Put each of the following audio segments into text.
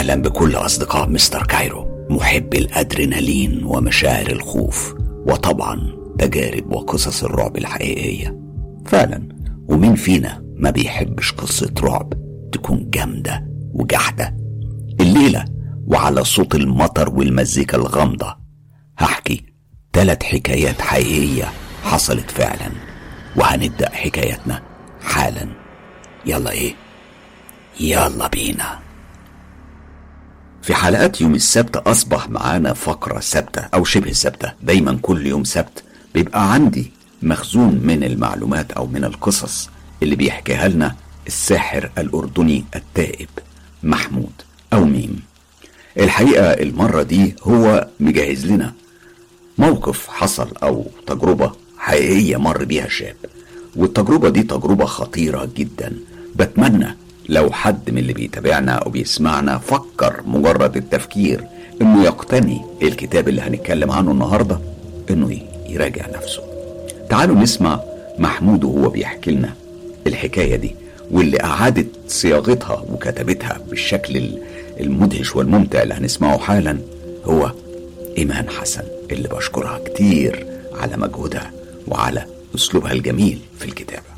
أهلا بكل أصدقاء مستر كايرو محب الأدرينالين ومشاعر الخوف وطبعا تجارب وقصص الرعب الحقيقية فعلا ومين فينا ما بيحبش قصة رعب تكون جامدة وجحدة الليلة وعلى صوت المطر والمزيكا الغامضة هحكي ثلاث حكايات حقيقية حصلت فعلا وهنبدأ حكايتنا حالا يلا ايه يلا بينا في حلقات يوم السبت أصبح معانا فقرة ثابتة أو شبه ثابتة دايما كل يوم سبت بيبقى عندي مخزون من المعلومات أو من القصص اللي بيحكيها لنا الساحر الأردني التائب محمود أو ميم الحقيقة المرة دي هو مجهز لنا موقف حصل أو تجربة حقيقية مر بيها شاب والتجربة دي تجربة خطيرة جدا بتمنى لو حد من اللي بيتابعنا أو بيسمعنا فكر مجرد التفكير إنه يقتني الكتاب اللي هنتكلم عنه النهاردة إنه يراجع نفسه تعالوا نسمع محمود وهو بيحكي لنا الحكاية دي واللي أعادت صياغتها وكتبتها بالشكل المدهش والممتع اللي هنسمعه حالا هو إيمان حسن اللي بشكرها كتير على مجهودها وعلى أسلوبها الجميل في الكتابة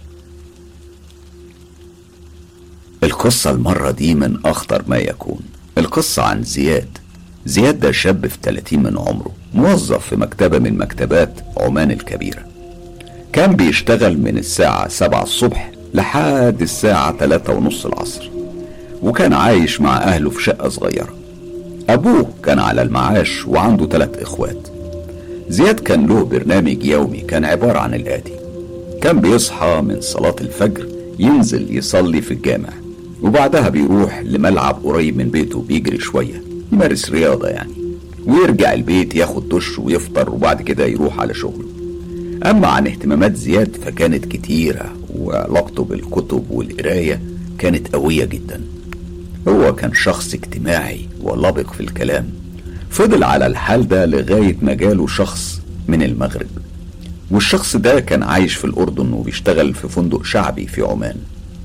القصة المرة دي من أخطر ما يكون القصة عن زياد زياد ده شاب في 30 من عمره موظف في مكتبة من مكتبات عمان الكبيرة كان بيشتغل من الساعة 7 الصبح لحد الساعة 3 ونص العصر وكان عايش مع أهله في شقة صغيرة أبوه كان على المعاش وعنده ثلاث إخوات زياد كان له برنامج يومي كان عبارة عن الآتي كان بيصحى من صلاة الفجر ينزل يصلي في الجامع وبعدها بيروح لملعب قريب من بيته بيجري شوية يمارس رياضة يعني ويرجع البيت ياخد دش ويفطر وبعد كده يروح على شغله أما عن اهتمامات زياد فكانت كتيرة وعلاقته بالكتب والقراية كانت قوية جدا هو كان شخص اجتماعي ولبق في الكلام فضل على الحال ده لغاية ما جاله شخص من المغرب والشخص ده كان عايش في الأردن وبيشتغل في فندق شعبي في عمان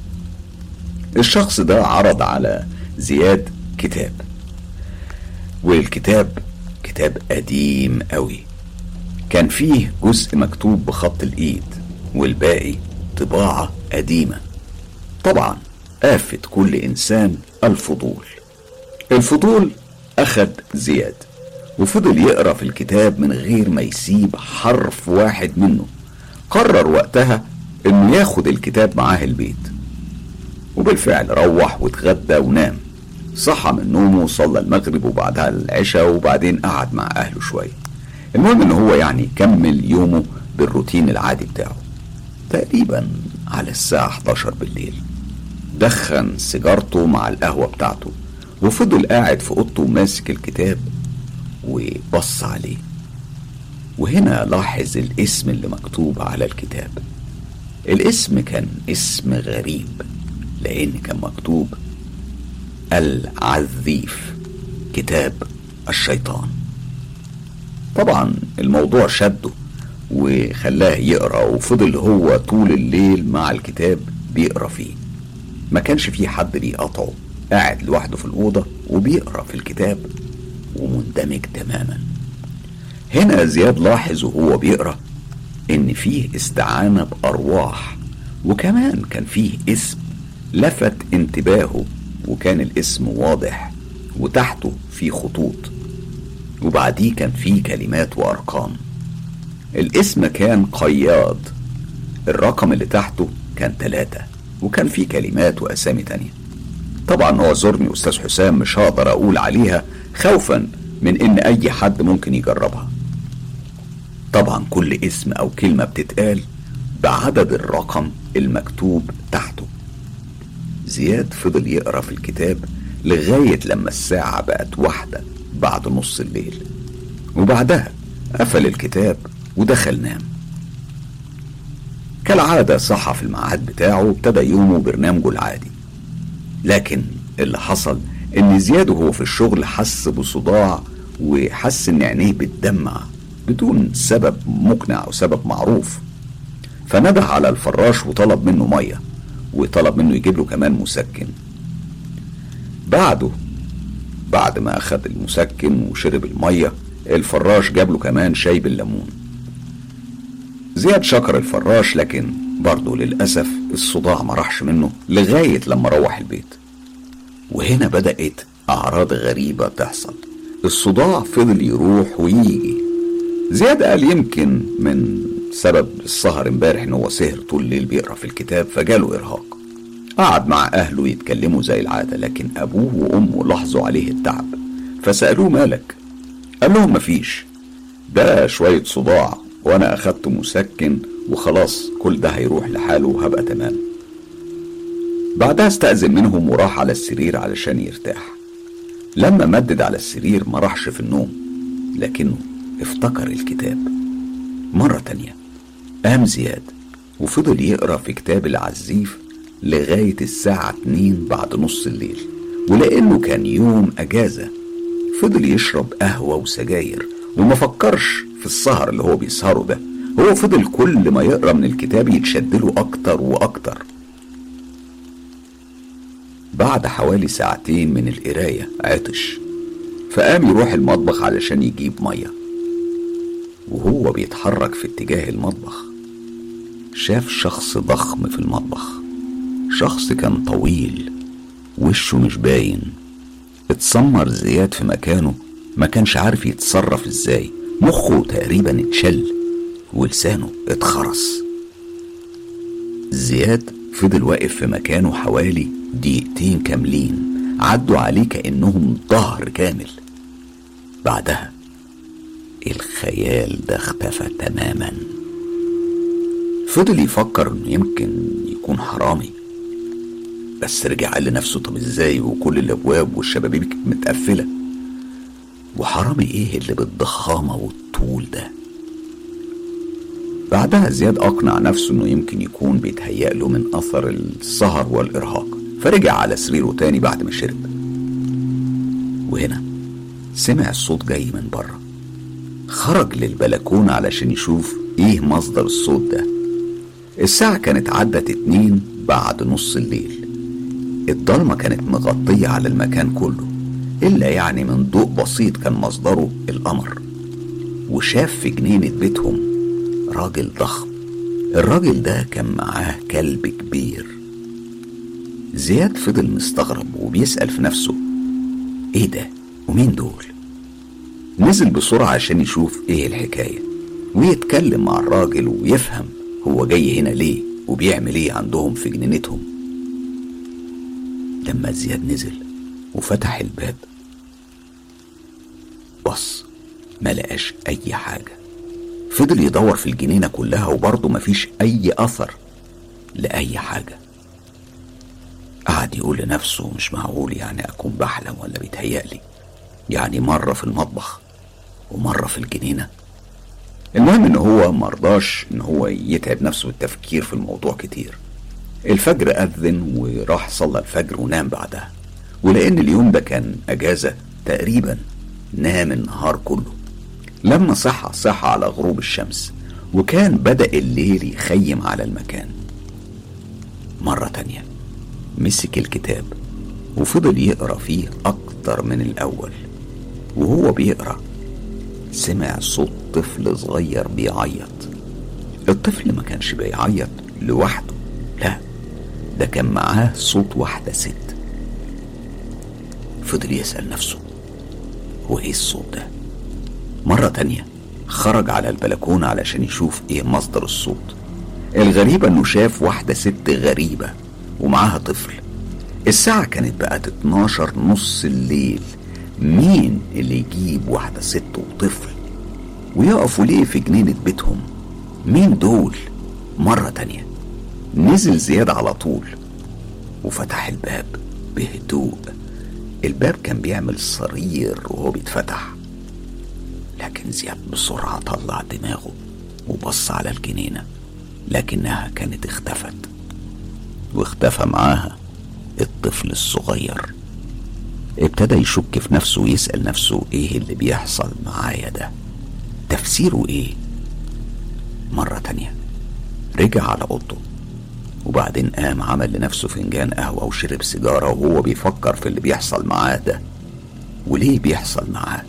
الشخص ده عرض على زياد كتاب والكتاب كتاب قديم قوي كان فيه جزء مكتوب بخط الإيد والباقي طباعة قديمة طبعا آفة كل إنسان الفضول الفضول أخد زياد وفضل يقرأ في الكتاب من غير ما يسيب حرف واحد منه قرر وقتها إنه ياخد الكتاب معاه البيت وبالفعل روح واتغدى ونام صحى من نومه وصلى المغرب وبعدها العشاء وبعدين قعد مع أهله شوية المهم إن هو يعني كمل يومه بالروتين العادي بتاعه تقريبا على الساعة 11 بالليل دخن سيجارته مع القهوة بتاعته وفضل قاعد في اوضته ماسك الكتاب وبص عليه وهنا لاحظ الاسم اللي مكتوب على الكتاب الاسم كان اسم غريب لان كان مكتوب العذيف كتاب الشيطان طبعا الموضوع شده وخلاه يقرا وفضل هو طول الليل مع الكتاب بيقرا فيه ما كانش فيه حد بيقاطعه قاعد لوحده في الأوضة وبيقرأ في الكتاب ومندمج تماما هنا زياد لاحظ وهو بيقرأ إن فيه استعانة بأرواح وكمان كان فيه اسم لفت انتباهه وكان الاسم واضح وتحته فيه خطوط وبعديه كان فيه كلمات وأرقام الاسم كان قياد الرقم اللي تحته كان ثلاثة وكان فيه كلمات وأسامي تانية طبعا هو زورني أستاذ حسام مش هقدر أقول عليها خوفا من إن أي حد ممكن يجربها طبعا كل اسم أو كلمة بتتقال بعدد الرقم المكتوب تحته زياد فضل يقرا في الكتاب لغاية لما الساعة بقت واحدة بعد نص الليل وبعدها قفل الكتاب ودخل نام كالعادة صحى في الميعاد بتاعه وابتدى يومه برنامجه العادي لكن اللي حصل ان زياد وهو في الشغل حس بصداع وحس ان عينيه بتدمع بدون سبب مقنع او سبب معروف فنده على الفراش وطلب منه ميه وطلب منه يجيب له كمان مسكن بعده بعد ما أخد المسكن وشرب المية الفراش جاب له كمان شاي بالليمون زياد شكر الفراش لكن برضه للأسف الصداع ما راحش منه لغاية لما روح البيت وهنا بدأت أعراض غريبة تحصل الصداع فضل يروح ويجي زياد قال يمكن من سبب السهر امبارح ان هو سهر طول الليل بيقرا في الكتاب فجاله ارهاق قعد مع اهله يتكلموا زي العاده لكن ابوه وامه لاحظوا عليه التعب فسالوه مالك قال لهم مفيش ده شويه صداع وانا اخدت مسكن وخلاص كل ده هيروح لحاله وهبقى تمام بعدها استأذن منهم وراح على السرير علشان يرتاح لما مدد على السرير ما راحش في النوم لكنه افتكر الكتاب مرة تانية قام زياد وفضل يقرا في كتاب العزيف لغاية الساعة اتنين بعد نص الليل ولأنه كان يوم أجازة فضل يشرب قهوة وسجاير وما فكرش في السهر اللي هو بيسهره ده هو فضل كل ما يقرا من الكتاب يتشدله أكتر وأكتر بعد حوالي ساعتين من القراية عطش فقام يروح المطبخ علشان يجيب مية وهو بيتحرك في اتجاه المطبخ شاف شخص ضخم في المطبخ شخص كان طويل وشه مش باين اتسمر زياد في مكانه ما كانش عارف يتصرف ازاي مخه تقريبا اتشل ولسانه اتخرس زياد فضل واقف في مكانه حوالي دقيقتين كاملين عدوا عليه كأنهم ظهر كامل بعدها الخيال ده اختفى تماما فضل يفكر انه يمكن يكون حرامي بس رجع قال لنفسه طب ازاي وكل الابواب والشبابيك متقفله وحرامي ايه اللي بالضخامه والطول ده بعدها زياد اقنع نفسه انه يمكن يكون بيتهيأ له من اثر السهر والارهاق فرجع على سريره تاني بعد ما شرب وهنا سمع الصوت جاي من بره خرج للبلكونة علشان يشوف ايه مصدر الصوت ده الساعة كانت عدت اتنين بعد نص الليل الضلمة كانت مغطية على المكان كله إلا يعني من ضوء بسيط كان مصدره القمر وشاف في جنينة بيتهم راجل ضخم الراجل ده كان معاه كلب كبير زياد فضل مستغرب وبيسأل في نفسه ايه ده ومين دول نزل بسرعة عشان يشوف ايه الحكاية ويتكلم مع الراجل ويفهم هو جاي هنا ليه وبيعمل ايه عندهم في جنينتهم لما زياد نزل وفتح الباب بص ما لقاش اي حاجة فضل يدور في الجنينة كلها وبرضه مفيش اي اثر لأي حاجة قعد يقول لنفسه مش معقول يعني أكون بحلم ولا بيتهيألي يعني مرة في المطبخ ومرة في الجنينة المهم ان هو مرضاش ان هو يتعب نفسه بالتفكير في الموضوع كتير الفجر أذن وراح صلى الفجر ونام بعدها ولأن اليوم ده كان أجازة تقريبا نام النهار كله لما صحى صحى على غروب الشمس وكان بدأ الليل يخيم على المكان مرة تانية مسك الكتاب وفضل يقرا فيه أكتر من الأول وهو بيقرا سمع صوت طفل صغير بيعيط الطفل ما كانش بيعيط لوحده لا ده كان معاه صوت واحدة ست فضل يسأل نفسه هو ايه الصوت ده مرة تانية خرج على البلكونة علشان يشوف ايه مصدر الصوت الغريبة انه شاف واحدة ست غريبة ومعاها طفل الساعة كانت بقت 12 نص الليل مين اللي يجيب واحدة ست وطفل ويقفوا ليه في جنينة بيتهم مين دول مرة تانية نزل زياد على طول وفتح الباب بهدوء الباب كان بيعمل صرير وهو بيتفتح لكن زياد بسرعة طلع دماغه وبص على الجنينة لكنها كانت اختفت واختفى معاها الطفل الصغير ابتدى يشك في نفسه ويسأل نفسه ايه اللي بيحصل معايا ده تفسيره ايه مرة تانية رجع على اوضته وبعدين قام عمل لنفسه فنجان قهوة وشرب سيجارة وهو بيفكر في اللي بيحصل معاه ده وليه بيحصل معاه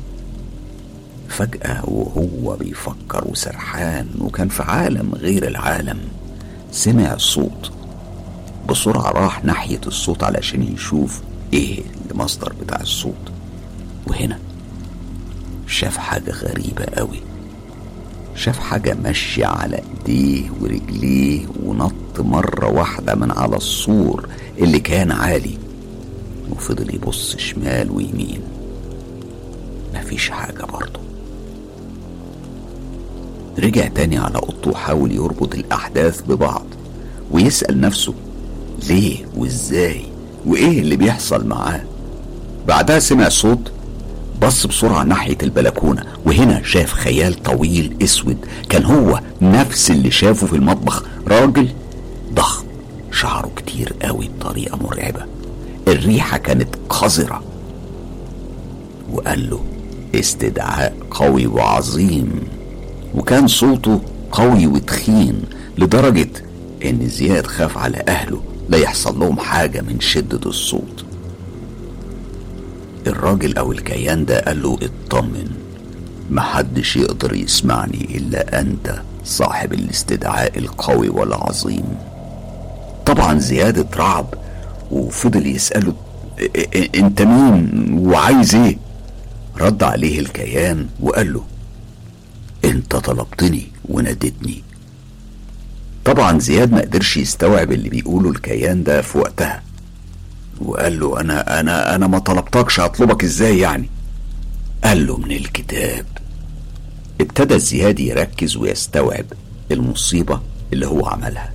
فجأة وهو بيفكر وسرحان وكان في عالم غير العالم سمع صوت بسرعة راح ناحية الصوت علشان يشوف ايه المصدر بتاع الصوت وهنا شاف حاجة غريبة قوي شاف حاجة ماشية على ايديه ورجليه ونط مرة واحدة من على السور اللي كان عالي وفضل يبص شمال ويمين مفيش حاجة برضه رجع تاني على اوضته وحاول يربط الأحداث ببعض ويسأل نفسه ليه وازاي وايه اللي بيحصل معاه بعدها سمع صوت بص بسرعة ناحية البلكونة وهنا شاف خيال طويل اسود كان هو نفس اللي شافه في المطبخ راجل ضخم شعره كتير قوي بطريقة مرعبة الريحة كانت قذرة وقال له استدعاء قوي وعظيم وكان صوته قوي وتخين لدرجة ان زياد خاف على اهله لا يحصل لهم حاجة من شدة الصوت الراجل او الكيان ده قال له اطمن محدش يقدر يسمعني الا انت صاحب الاستدعاء القوي والعظيم طبعا زياد اترعب وفضل يسأله انت مين وعايز ايه رد عليه الكيان وقال له انت طلبتني ونادتني طبعا زياد ما قدرش يستوعب اللي بيقوله الكيان ده في وقتها وقال له انا انا انا ما طلبتكش هطلبك ازاي يعني قال له من الكتاب ابتدى زياد يركز ويستوعب المصيبة اللي هو عملها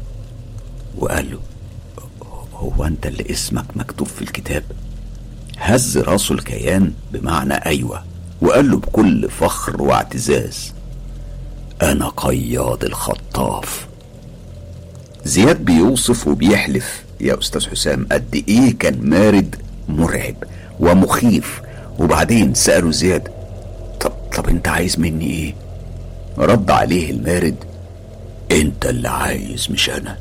وقال له هو انت اللي اسمك مكتوب في الكتاب هز راسه الكيان بمعنى ايوه وقال له بكل فخر واعتزاز انا قياد الخطاف زياد بيوصف وبيحلف يا استاذ حسام قد ايه كان مارد مرعب ومخيف وبعدين سأله زياد طب طب انت عايز مني ايه رد عليه المارد انت اللي عايز مش انا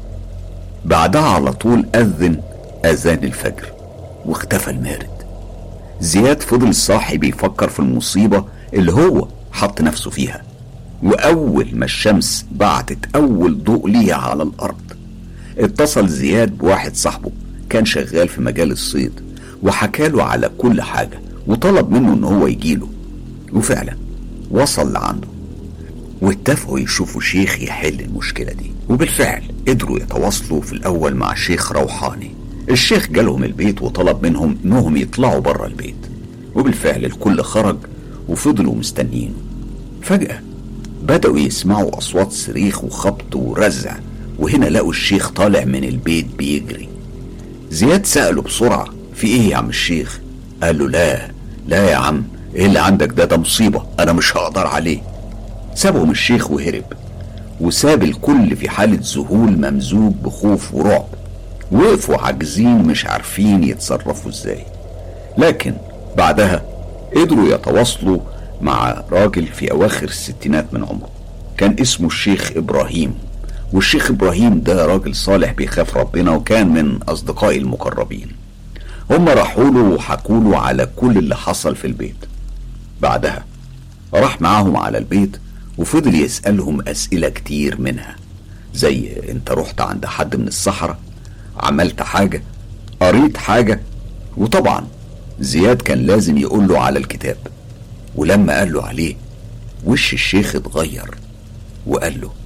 بعدها على طول اذن اذان الفجر واختفى المارد زياد فضل صاحي بيفكر في المصيبة اللي هو حط نفسه فيها وأول ما الشمس بعتت أول ضوء ليها على الأرض اتصل زياد بواحد صاحبه كان شغال في مجال الصيد وحكاله على كل حاجة وطلب منه ان هو يجيله وفعلا وصل لعنده واتفقوا يشوفوا شيخ يحل المشكلة دي وبالفعل قدروا يتواصلوا في الأول مع شيخ روحاني الشيخ جالهم البيت وطلب منهم انهم يطلعوا بره البيت وبالفعل الكل خرج وفضلوا مستنيين فجأة بدأوا يسمعوا أصوات صريخ وخبط ورزع وهنا لقوا الشيخ طالع من البيت بيجري زياد سأله بسرعة في ايه يا عم الشيخ قال له لا لا يا عم ايه اللي عندك ده ده مصيبة انا مش هقدر عليه سابهم الشيخ وهرب وساب الكل في حالة ذهول ممزوج بخوف ورعب وقفوا عاجزين مش عارفين يتصرفوا ازاي لكن بعدها قدروا يتواصلوا مع راجل في اواخر الستينات من عمره كان اسمه الشيخ ابراهيم والشيخ ابراهيم ده راجل صالح بيخاف ربنا وكان من اصدقائي المقربين هم راحوا له وحكوا له على كل اللي حصل في البيت بعدها راح معاهم على البيت وفضل يسألهم أسئلة كتير منها زي انت رحت عند حد من الصحراء عملت حاجة قريت حاجة وطبعا زياد كان لازم يقول له على الكتاب ولما قال له عليه وش الشيخ اتغير وقال له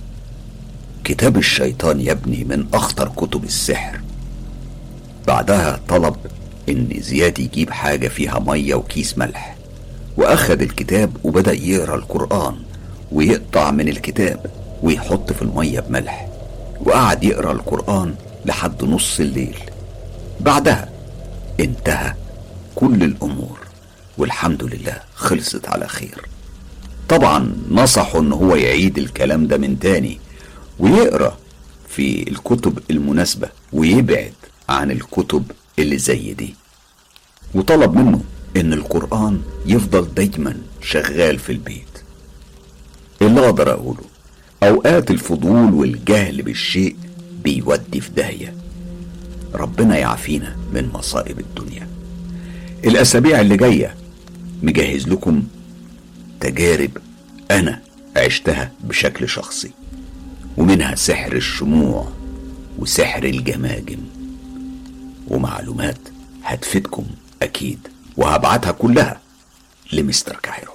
كتاب الشيطان يا ابني من اخطر كتب السحر بعدها طلب ان زياد يجيب حاجة فيها مية وكيس ملح واخد الكتاب وبدأ يقرا القرآن ويقطع من الكتاب ويحط في المية بملح وقعد يقرا القرآن لحد نص الليل بعدها انتهى كل الامور والحمد لله خلصت على خير طبعا نصحوا ان هو يعيد الكلام ده من تاني ويقرا في الكتب المناسبة ويبعد عن الكتب اللي زي دي وطلب منه ان القرآن يفضل دايما شغال في البيت اللي اقدر اقوله اوقات الفضول والجهل بالشيء بيودي في داهية ربنا يعافينا من مصائب الدنيا الأسابيع اللي جاية مجهز لكم تجارب أنا عشتها بشكل شخصي ومنها سحر الشموع وسحر الجماجم ومعلومات هتفيدكم أكيد وهبعتها كلها لمستر كايرو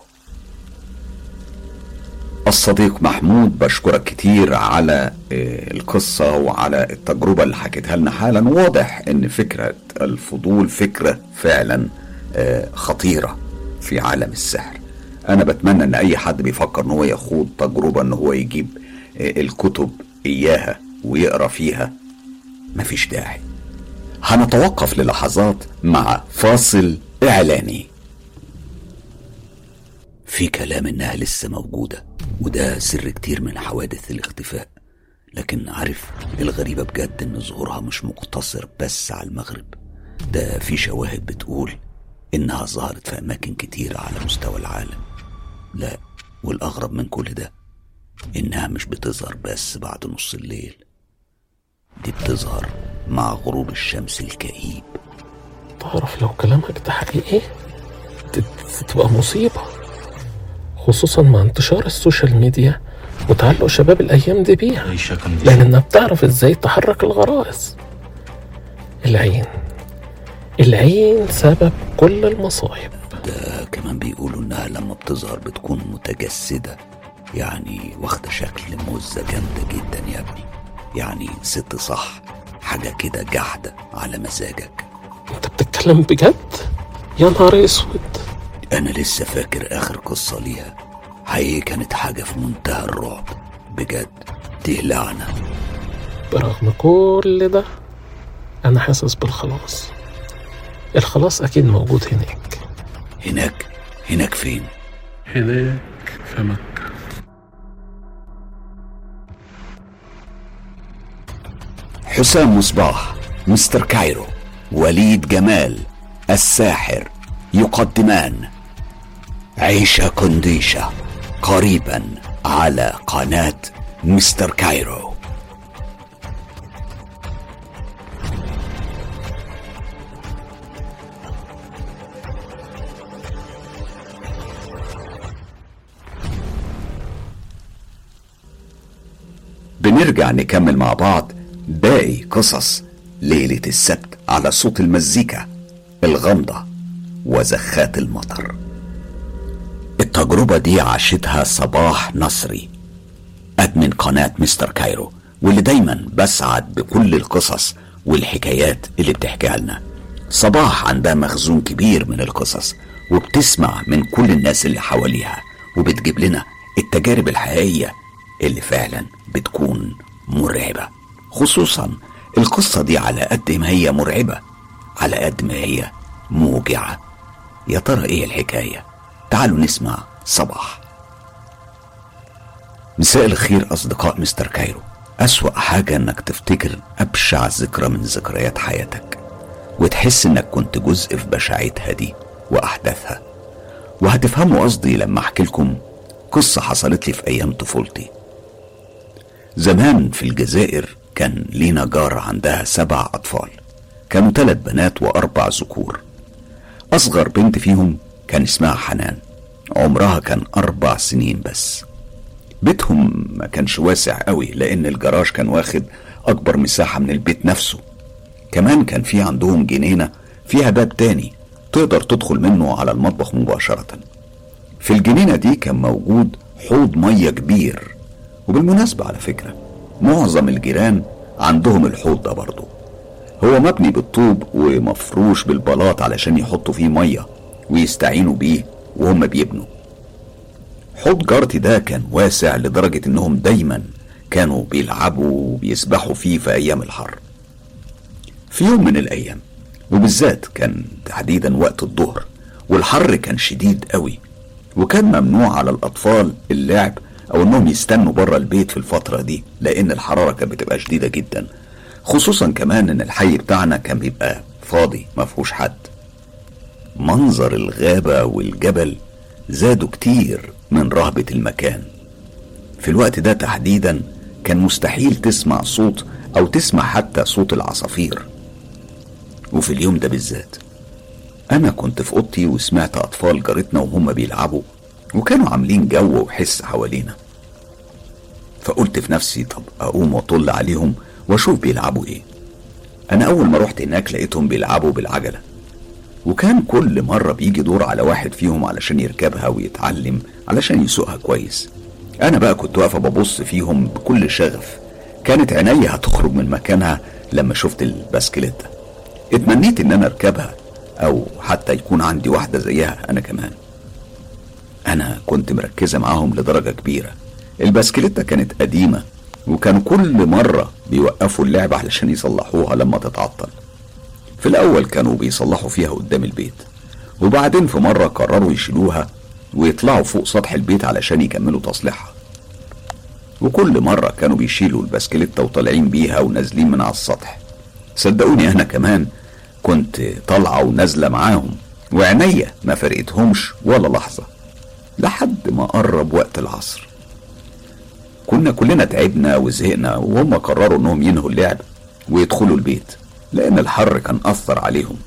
الصديق محمود بشكرك كتير على آه، القصة وعلى التجربة اللي حكيتها لنا حالا واضح ان فكرة الفضول فكرة فعلا آه، خطيرة في عالم السحر انا بتمنى ان اي حد بيفكر ان هو يخوض تجربة ان هو يجيب آه، الكتب اياها ويقرا فيها مفيش داعي هنتوقف للحظات مع فاصل اعلاني في كلام انها لسه موجودة وده سر كتير من حوادث الاختفاء لكن عارف الغريبة بجد ان ظهورها مش مقتصر بس على المغرب ده في شواهد بتقول انها ظهرت في اماكن كتير على مستوى العالم لا والاغرب من كل ده انها مش بتظهر بس بعد نص الليل دي بتظهر مع غروب الشمس الكئيب تعرف لو كلامك ده حقيقي دي تبقى مصيبة خصوصا مع انتشار السوشيال ميديا وتعلق شباب الأيام دي بيها لأنها بتعرف إزاي تحرك الغرائز العين العين سبب كل المصايب ده كمان بيقولوا انها لما بتظهر بتكون متجسدة يعني واخدة شكل مزة جامدة جدا يا ابني يعني ست صح حاجة كده جحدة على مزاجك انت بتتكلم بجد يا نهار اسود انا لسه فاكر اخر قصة ليها حقيقي كانت حاجة في منتهى الرعب بجد دي لعنة برغم كل ده انا حاسس بالخلاص الخلاص اكيد موجود هناك هناك هناك فين هناك في مكة حسام مصباح مستر كايرو وليد جمال الساحر يقدمان عيشة كونديشة قريبا على قناة مستر كايرو بنرجع نكمل مع بعض باقي قصص ليلة السبت على صوت المزيكا الغامضة وزخات المطر التجربة دي عاشتها صباح نصري أدمن قناة مستر كايرو واللي دايما بسعد بكل القصص والحكايات اللي بتحكيها لنا صباح عندها مخزون كبير من القصص وبتسمع من كل الناس اللي حواليها وبتجيب لنا التجارب الحقيقية اللي فعلا بتكون مرعبة خصوصا القصة دي على قد ما هي مرعبة على قد ما هي موجعة يا ترى ايه الحكاية تعالوا نسمع صباح مساء الخير أصدقاء مستر كايرو أسوأ حاجة إنك تفتكر أبشع ذكرى من ذكريات حياتك وتحس إنك كنت جزء في بشاعتها دي وأحداثها وهتفهموا قصدي لما أحكي لكم قصة حصلت لي في أيام طفولتي زمان في الجزائر كان لينا جارة عندها سبع أطفال كانوا ثلاث بنات وأربع ذكور أصغر بنت فيهم كان اسمها حنان عمرها كان أربع سنين بس بيتهم ما كانش واسع قوي لأن الجراج كان واخد أكبر مساحة من البيت نفسه كمان كان في عندهم جنينة فيها باب تاني تقدر تدخل منه على المطبخ مباشرة في الجنينة دي كان موجود حوض مية كبير وبالمناسبة على فكرة معظم الجيران عندهم الحوض ده برضه هو مبني بالطوب ومفروش بالبلاط علشان يحطوا فيه ميه ويستعينوا بيه وهم بيبنوا حوض جارتي ده كان واسع لدرجة انهم دايما كانوا بيلعبوا وبيسبحوا فيه في ايام الحر في يوم من الايام وبالذات كان تحديدا وقت الظهر والحر كان شديد قوي وكان ممنوع على الاطفال اللعب او انهم يستنوا بره البيت في الفترة دي لان الحرارة كانت بتبقى شديدة جدا خصوصا كمان ان الحي بتاعنا كان بيبقى فاضي ما فيهوش حد منظر الغابة والجبل زادوا كتير من رهبة المكان في الوقت ده تحديدا كان مستحيل تسمع صوت او تسمع حتى صوت العصافير وفي اليوم ده بالذات أنا كنت في أوضتي وسمعت أطفال جارتنا وهم بيلعبوا وكانوا عاملين جو وحس حوالينا فقلت في نفسي طب أقوم وأطل عليهم وأشوف بيلعبوا إيه أنا أول ما رحت هناك لقيتهم بيلعبوا بالعجلة وكان كل مرة بيجي دور على واحد فيهم علشان يركبها ويتعلم علشان يسوقها كويس أنا بقى كنت واقفة ببص فيهم بكل شغف كانت عينيا هتخرج من مكانها لما شفت البسكليتة اتمنيت إن أنا أركبها أو حتى يكون عندي واحدة زيها أنا كمان أنا كنت مركزة معاهم لدرجة كبيرة البسكليتة كانت قديمة وكان كل مرة بيوقفوا اللعبة علشان يصلحوها لما تتعطل في الأول كانوا بيصلحوا فيها قدام البيت وبعدين في مرة قرروا يشيلوها ويطلعوا فوق سطح البيت علشان يكملوا تصليحها وكل مرة كانوا بيشيلوا البسكليتة وطالعين بيها ونازلين من على السطح صدقوني أنا كمان كنت طالعة ونازلة معاهم وعينيا ما فرقتهمش ولا لحظة لحد ما قرب وقت العصر كنا كلنا تعبنا وزهقنا وهم قرروا انهم ينهوا اللعب ويدخلوا البيت لان الحر كان اثر عليهم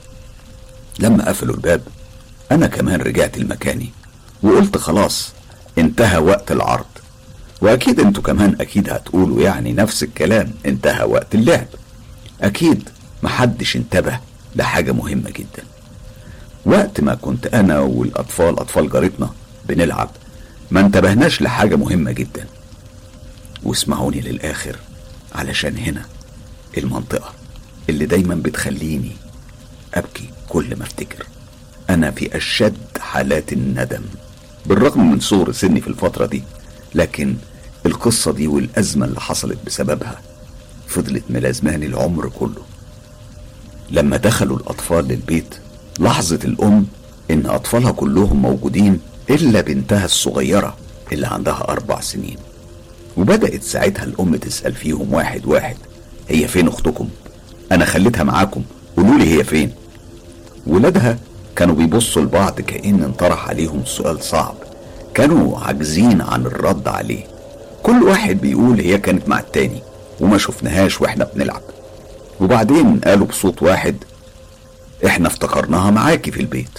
لما قفلوا الباب انا كمان رجعت لمكاني وقلت خلاص انتهى وقت العرض واكيد انتوا كمان اكيد هتقولوا يعني نفس الكلام انتهى وقت اللعب اكيد محدش انتبه لحاجة مهمة جدا وقت ما كنت انا والاطفال اطفال جارتنا بنلعب ما انتبهناش لحاجة مهمة جدا واسمعوني للآخر علشان هنا المنطقة اللي دايما بتخليني أبكي كل ما افتكر أنا في أشد حالات الندم بالرغم من صغر سني في الفترة دي لكن القصة دي والأزمة اللي حصلت بسببها فضلت ملازماني العمر كله لما دخلوا الأطفال للبيت لاحظت الأم إن أطفالها كلهم موجودين إلا بنتها الصغيرة اللي عندها أربع سنين وبدأت ساعتها الأم تسأل فيهم واحد واحد هي فين أختكم؟ أنا خليتها معاكم قولوا لي هي فين؟ ولادها كانوا بيبصوا لبعض كأن انطرح عليهم سؤال صعب كانوا عاجزين عن الرد عليه كل واحد بيقول هي كانت مع التاني وما شفناهاش واحنا بنلعب وبعدين قالوا بصوت واحد احنا افتكرناها معاكي في البيت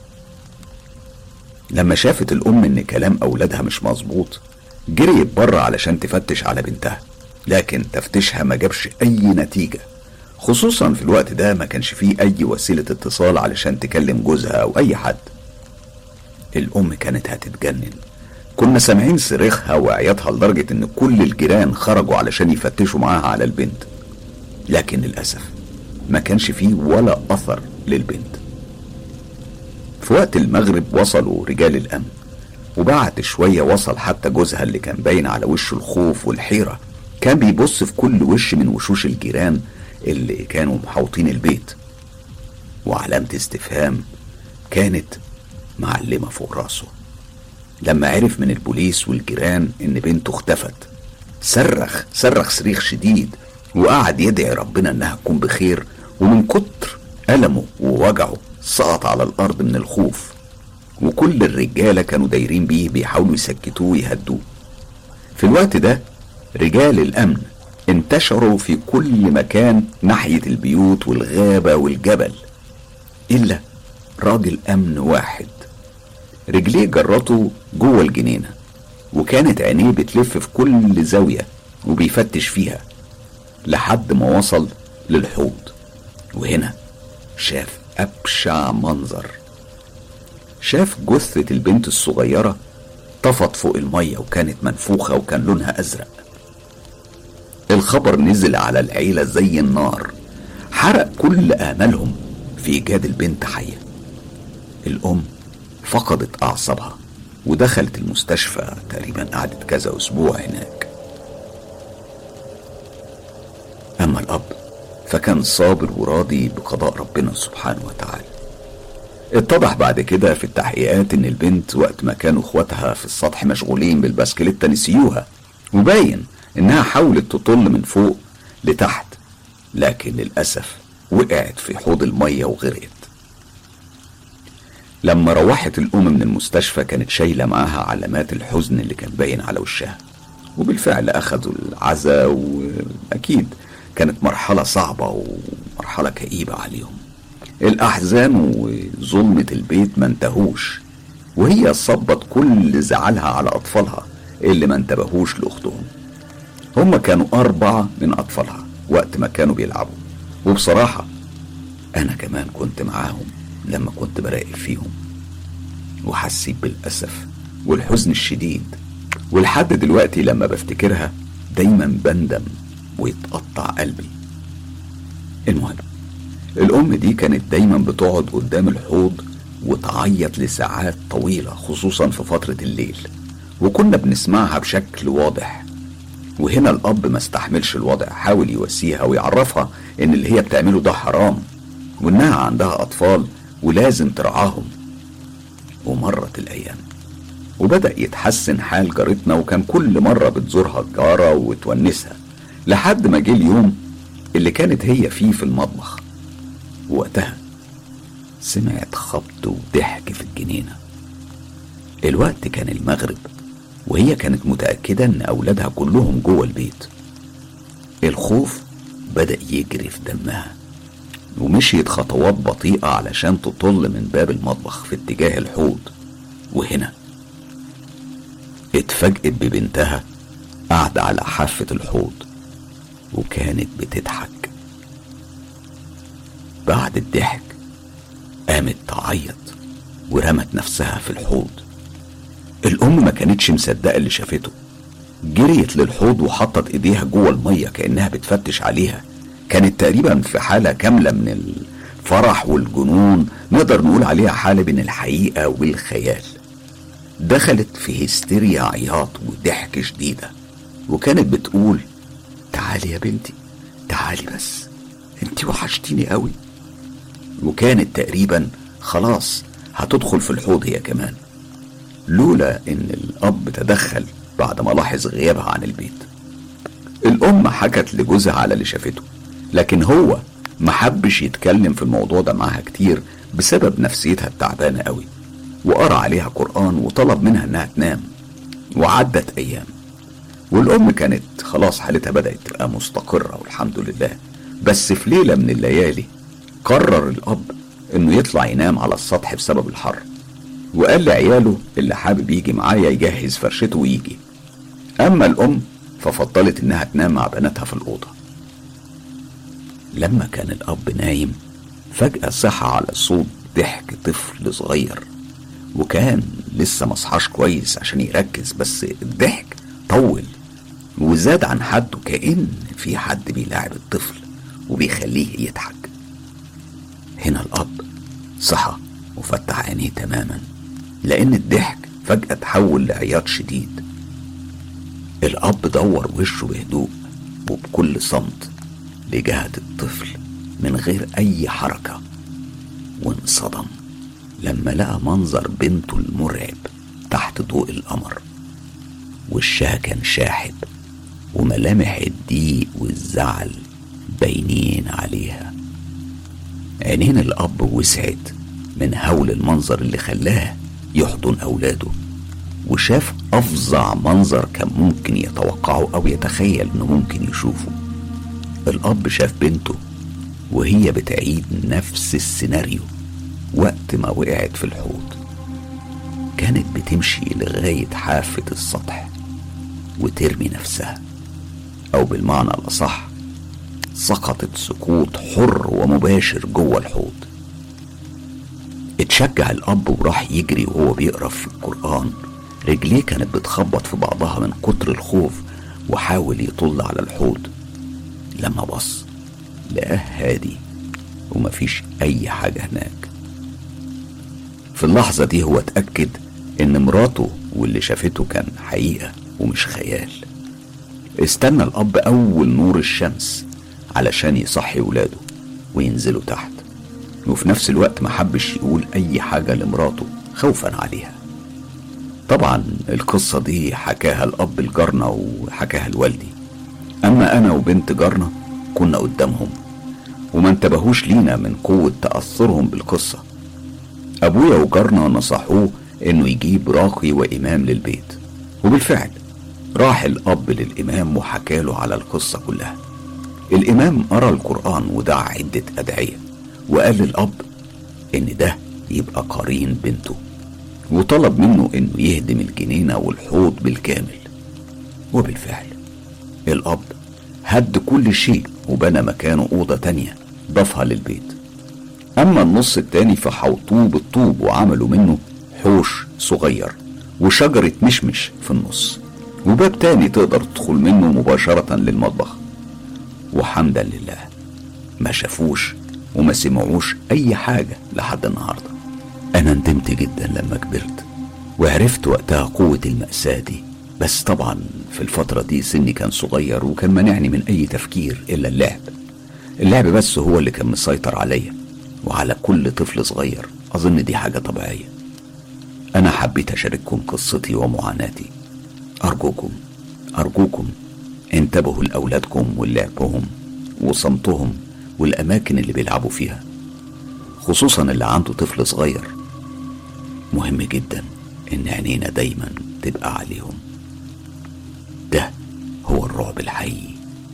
لما شافت الام ان كلام اولادها مش مظبوط جريت بره علشان تفتش على بنتها لكن تفتيشها ما جابش اي نتيجه خصوصا في الوقت ده ما كانش فيه اي وسيله اتصال علشان تكلم جوزها او اي حد الام كانت هتتجنن كنا سامعين صريخها وعياطها لدرجه ان كل الجيران خرجوا علشان يفتشوا معاها على البنت لكن للاسف ما كانش فيه ولا اثر للبنت في وقت المغرب وصلوا رجال الامن وبعد شويه وصل حتى جوزها اللي كان باين على وشه الخوف والحيره كان بيبص في كل وش من وشوش الجيران اللي كانوا محوطين البيت وعلامة استفهام كانت معلمة فوق راسه لما عرف من البوليس والجيران ان بنته اختفت صرخ صرخ صريخ شديد وقعد يدعي ربنا انها تكون بخير ومن كتر ألمه ووجعه سقط على الأرض من الخوف وكل الرجالة كانوا دايرين بيه بيحاولوا يسكتوه ويهدوه في الوقت ده رجال الأمن انتشروا في كل مكان ناحية البيوت والغابة والجبل إلا راجل أمن واحد رجليه جرته جوه الجنينة وكانت عينيه بتلف في كل زاوية وبيفتش فيها لحد ما وصل للحوض وهنا شاف أبشع منظر شاف جثة البنت الصغيرة طفت فوق المية وكانت منفوخة وكان لونها أزرق الخبر نزل على العيلة زي النار حرق كل آمالهم في إيجاد البنت حية الأم فقدت أعصابها ودخلت المستشفى تقريبا قعدت كذا أسبوع هناك أما الأب فكان صابر وراضي بقضاء ربنا سبحانه وتعالى اتضح بعد كده في التحقيقات ان البنت وقت ما كانوا اخواتها في السطح مشغولين بالبسكليتة نسيوها وباين انها حاولت تطل من فوق لتحت لكن للأسف وقعت في حوض المية وغرقت لما روحت الأم من المستشفى كانت شايلة معاها علامات الحزن اللي كان باين على وشها وبالفعل أخذوا العزاء وأكيد كانت مرحلة صعبة ومرحلة كئيبة عليهم الأحزان وظلمة البيت ما انتهوش وهي صبت كل زعلها على أطفالها اللي ما انتبهوش لأختهم هما كانوا أربعة من أطفالها وقت ما كانوا بيلعبوا وبصراحة أنا كمان كنت معاهم لما كنت براقب فيهم وحسيت بالأسف والحزن الشديد ولحد دلوقتي لما بفتكرها دايما بندم ويتقطع قلبي المهم الأم دي كانت دايما بتقعد قدام الحوض وتعيط لساعات طويلة خصوصا في فترة الليل وكنا بنسمعها بشكل واضح وهنا الأب ما استحملش الوضع حاول يواسيها ويعرفها إن اللي هي بتعمله ده حرام وإنها عندها أطفال ولازم ترعاهم ومرت الأيام وبدأ يتحسن حال جارتنا وكان كل مرة بتزورها الجارة وتونسها لحد ما جه اليوم اللي كانت هي فيه في المطبخ وقتها سمعت خبط وضحك في الجنينة الوقت كان المغرب وهي كانت متأكدة إن أولادها كلهم جوه البيت الخوف بدأ يجري في دمها ومشيت خطوات بطيئة علشان تطل من باب المطبخ في اتجاه الحوض وهنا اتفاجئت ببنتها قاعدة على حافة الحوض وكانت بتضحك بعد الضحك قامت تعيط ورمت نفسها في الحوض الأم ما كانتش مصدقة اللي شافته جريت للحوض وحطت ايديها جوه المية كأنها بتفتش عليها كانت تقريبا في حالة كاملة من الفرح والجنون نقدر نقول عليها حالة بين الحقيقة والخيال دخلت في هستيريا عياط وضحك شديدة وكانت بتقول تعالي يا بنتي تعالي بس انت وحشتيني قوي وكانت تقريبا خلاص هتدخل في الحوض هي كمان لولا ان الاب تدخل بعد ما لاحظ غيابها عن البيت الام حكت لجوزها على اللي شافته لكن هو ما حبش يتكلم في الموضوع ده معاها كتير بسبب نفسيتها التعبانه قوي وقرا عليها قران وطلب منها انها تنام وعدت ايام والام كانت خلاص حالتها بدات تبقى مستقره والحمد لله بس في ليله من الليالي قرر الاب انه يطلع ينام على السطح بسبب الحر وقال لعياله اللي حابب يجي معايا يجهز فرشته ويجي اما الام ففضلت انها تنام مع بناتها في الاوضه لما كان الاب نايم فجاه صحى على صوت ضحك طفل صغير وكان لسه مصحاش كويس عشان يركز بس الضحك طول وزاد عن حده كأن في حد بيلاعب الطفل وبيخليه يضحك هنا الأب صحى وفتح عينيه تماما لأن الضحك فجأة تحول لعياط شديد الأب دور وشه بهدوء وبكل صمت لجهة الطفل من غير أي حركة وانصدم لما لقى منظر بنته المرعب تحت ضوء القمر وشها كان شاحب وملامح الضيق والزعل باينين عليها عينين الأب وسعت من هول المنظر اللي خلاه يحضن أولاده وشاف أفظع منظر كان ممكن يتوقعه أو يتخيل إنه ممكن يشوفه الأب شاف بنته وهي بتعيد نفس السيناريو وقت ما وقعت في الحوض كانت بتمشي لغاية حافة السطح وترمي نفسها أو بالمعنى الأصح سقطت سقوط حر ومباشر جوه الحوض اتشجع الأب وراح يجري وهو بيقرا في القرآن رجليه كانت بتخبط في بعضها من كتر الخوف وحاول يطل على الحوض لما بص لقاه هادي ومفيش أي حاجة هناك في اللحظة دي هو اتأكد إن مراته واللي شافته كان حقيقة ومش خيال استنى الأب أول نور الشمس علشان يصحي ولاده وينزلوا تحت وفي نفس الوقت ما حبش يقول أي حاجة لمراته خوفا عليها طبعا القصة دي حكاها الأب لجارنا وحكاها لوالدي أما أنا وبنت جارنا كنا قدامهم وما انتبهوش لينا من قوة تأثرهم بالقصة أبويا وجارنا نصحوه إنه يجيب راقي وإمام للبيت وبالفعل راح الأب للإمام وحكاله على القصة كلها الإمام قرأ القرآن ودعا عدة أدعية وقال للأب إن ده يبقى قرين بنته وطلب منه إنه يهدم الجنينة والحوض بالكامل وبالفعل الأب هد كل شيء وبنى مكانه أوضة تانية ضافها للبيت أما النص التاني فحوطوه بالطوب وعملوا منه حوش صغير وشجرة مشمش في النص وباب تاني تقدر تدخل منه مباشرة للمطبخ وحمدا لله ما شافوش وما سمعوش أي حاجة لحد النهاردة أنا ندمت جدا لما كبرت وعرفت وقتها قوة المأساة دي بس طبعا في الفترة دي سني كان صغير وكان مانعني من أي تفكير إلا اللعب اللعب بس هو اللي كان مسيطر عليا وعلى كل طفل صغير أظن دي حاجة طبيعية أنا حبيت أشارككم قصتي ومعاناتي أرجوكم أرجوكم انتبهوا لأولادكم ولعبهم وصمتهم والأماكن اللي بيلعبوا فيها خصوصا اللي عنده طفل صغير مهم جدا إن عينينا دايما تبقى عليهم ده هو الرعب الحقيقي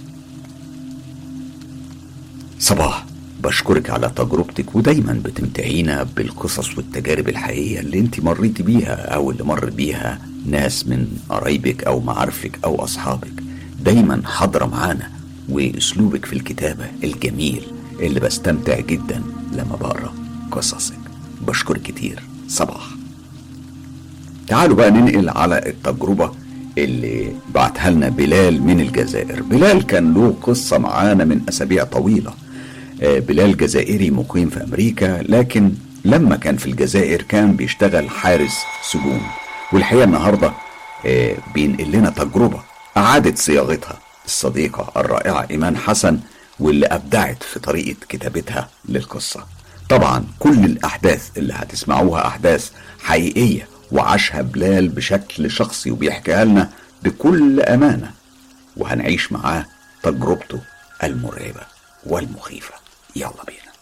صباح بشكرك على تجربتك ودايما بتمتعينا بالقصص والتجارب الحقيقية اللي انت مريتي بيها او اللي مر بيها ناس من قرايبك او معارفك او اصحابك دايما حاضرة معانا واسلوبك في الكتابة الجميل اللي بستمتع جدا لما بقرا قصصك بشكرك كتير صباح تعالوا بقى ننقل على التجربة اللي بعتها لنا بلال من الجزائر بلال كان له قصة معانا من أسابيع طويلة آه، بلال جزائري مقيم في أمريكا لكن لما كان في الجزائر كان بيشتغل حارس سجون والحقيقة النهاردة آه، بينقل لنا تجربة أعادت صياغتها الصديقة الرائعة إيمان حسن واللي أبدعت في طريقة كتابتها للقصة طبعا كل الأحداث اللي هتسمعوها أحداث حقيقية وعاشها بلال بشكل شخصي وبيحكيها لنا بكل أمانة وهنعيش معاه تجربته المرعبة والمخيفة يلا بينا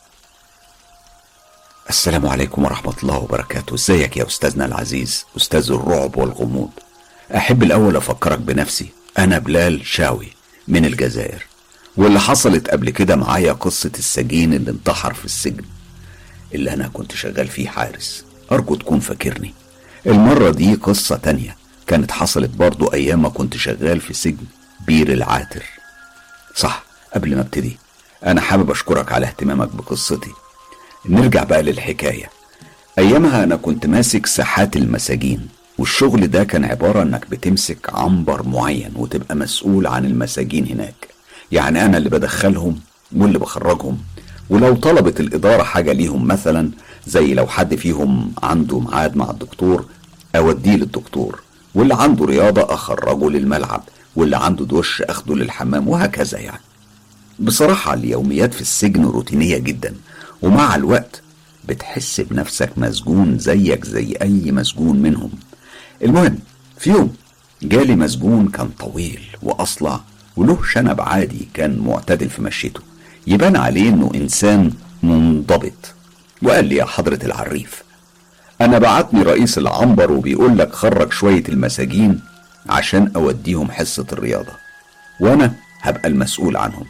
السلام عليكم ورحمة الله وبركاته ازيك يا أستاذنا العزيز أستاذ الرعب والغموض أحب الأول أفكرك بنفسي أنا بلال شاوي من الجزائر واللي حصلت قبل كده معايا قصة السجين اللي انتحر في السجن اللي أنا كنت شغال فيه حارس أرجو تكون فاكرني المرة دي قصة تانية كانت حصلت برضو أيام ما كنت شغال في سجن بير العاتر صح قبل ما ابتدي أنا حابب أشكرك على اهتمامك بقصتي نرجع بقى للحكاية أيامها أنا كنت ماسك ساحات المساجين والشغل ده كان عبارة إنك بتمسك عنبر معين وتبقى مسؤول عن المساجين هناك يعني أنا اللي بدخلهم واللي بخرجهم ولو طلبت الإدارة حاجة ليهم مثلا زي لو حد فيهم عنده ميعاد مع الدكتور أوديه للدكتور واللي عنده رياضة أخرجه للملعب واللي عنده دش أخده للحمام وهكذا يعني بصراحة اليوميات في السجن روتينية جدا ومع الوقت بتحس بنفسك مسجون زيك زي أي مسجون منهم المهم في يوم جالي مسجون كان طويل وأصلع وله شنب عادي كان معتدل في مشيته يبان عليه انه انسان منضبط وقال لي يا حضرة العريف انا بعتني رئيس العنبر وبيقول لك خرج شوية المساجين عشان اوديهم حصة الرياضة وانا هبقى المسؤول عنهم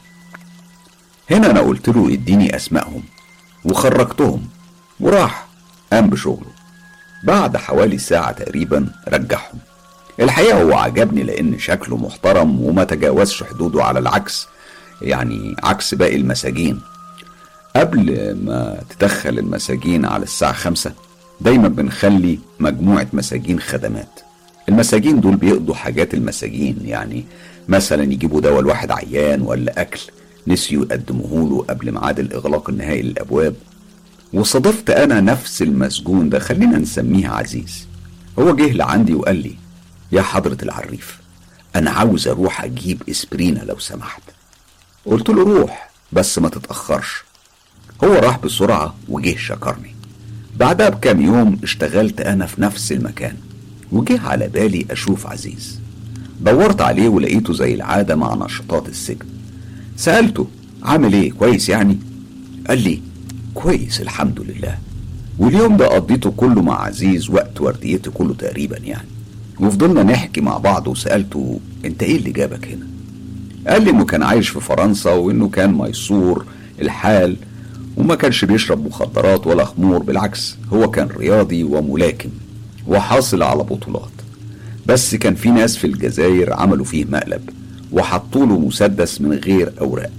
هنا انا قلت له اديني اسمائهم وخرجتهم وراح قام بشغله بعد حوالي ساعة تقريبا رجعهم الحقيقة هو عجبني لأن شكله محترم وما تجاوزش حدوده على العكس يعني عكس باقي المساجين قبل ما تدخل المساجين على الساعة خمسة دايما بنخلي مجموعة مساجين خدمات المساجين دول بيقضوا حاجات المساجين يعني مثلا يجيبوا دواء لواحد عيان ولا أكل نسيوا يقدموه له قبل ميعاد الإغلاق النهائي للأبواب وصادفت أنا نفس المسجون ده خلينا نسميه عزيز هو جه لعندي وقال لي يا حضرة العريف أنا عاوز أروح أجيب إسبرينا لو سمحت قلت له روح بس ما تتأخرش هو راح بسرعة وجه شكرني بعدها بكام يوم اشتغلت أنا في نفس المكان وجه على بالي أشوف عزيز دورت عليه ولقيته زي العادة مع نشاطات السجن سألته عامل ايه كويس يعني قال لي كويس الحمد لله واليوم ده قضيته كله مع عزيز وقت ورديتي كله تقريبا يعني وفضلنا نحكي مع بعض وسألته انت ايه اللي جابك هنا قال لي انه كان عايش في فرنسا وانه كان ميسور الحال وما كانش بيشرب مخدرات ولا خمور بالعكس هو كان رياضي وملاكم وحاصل على بطولات بس كان في ناس في الجزائر عملوا فيه مقلب وحطوا له مسدس من غير أوراق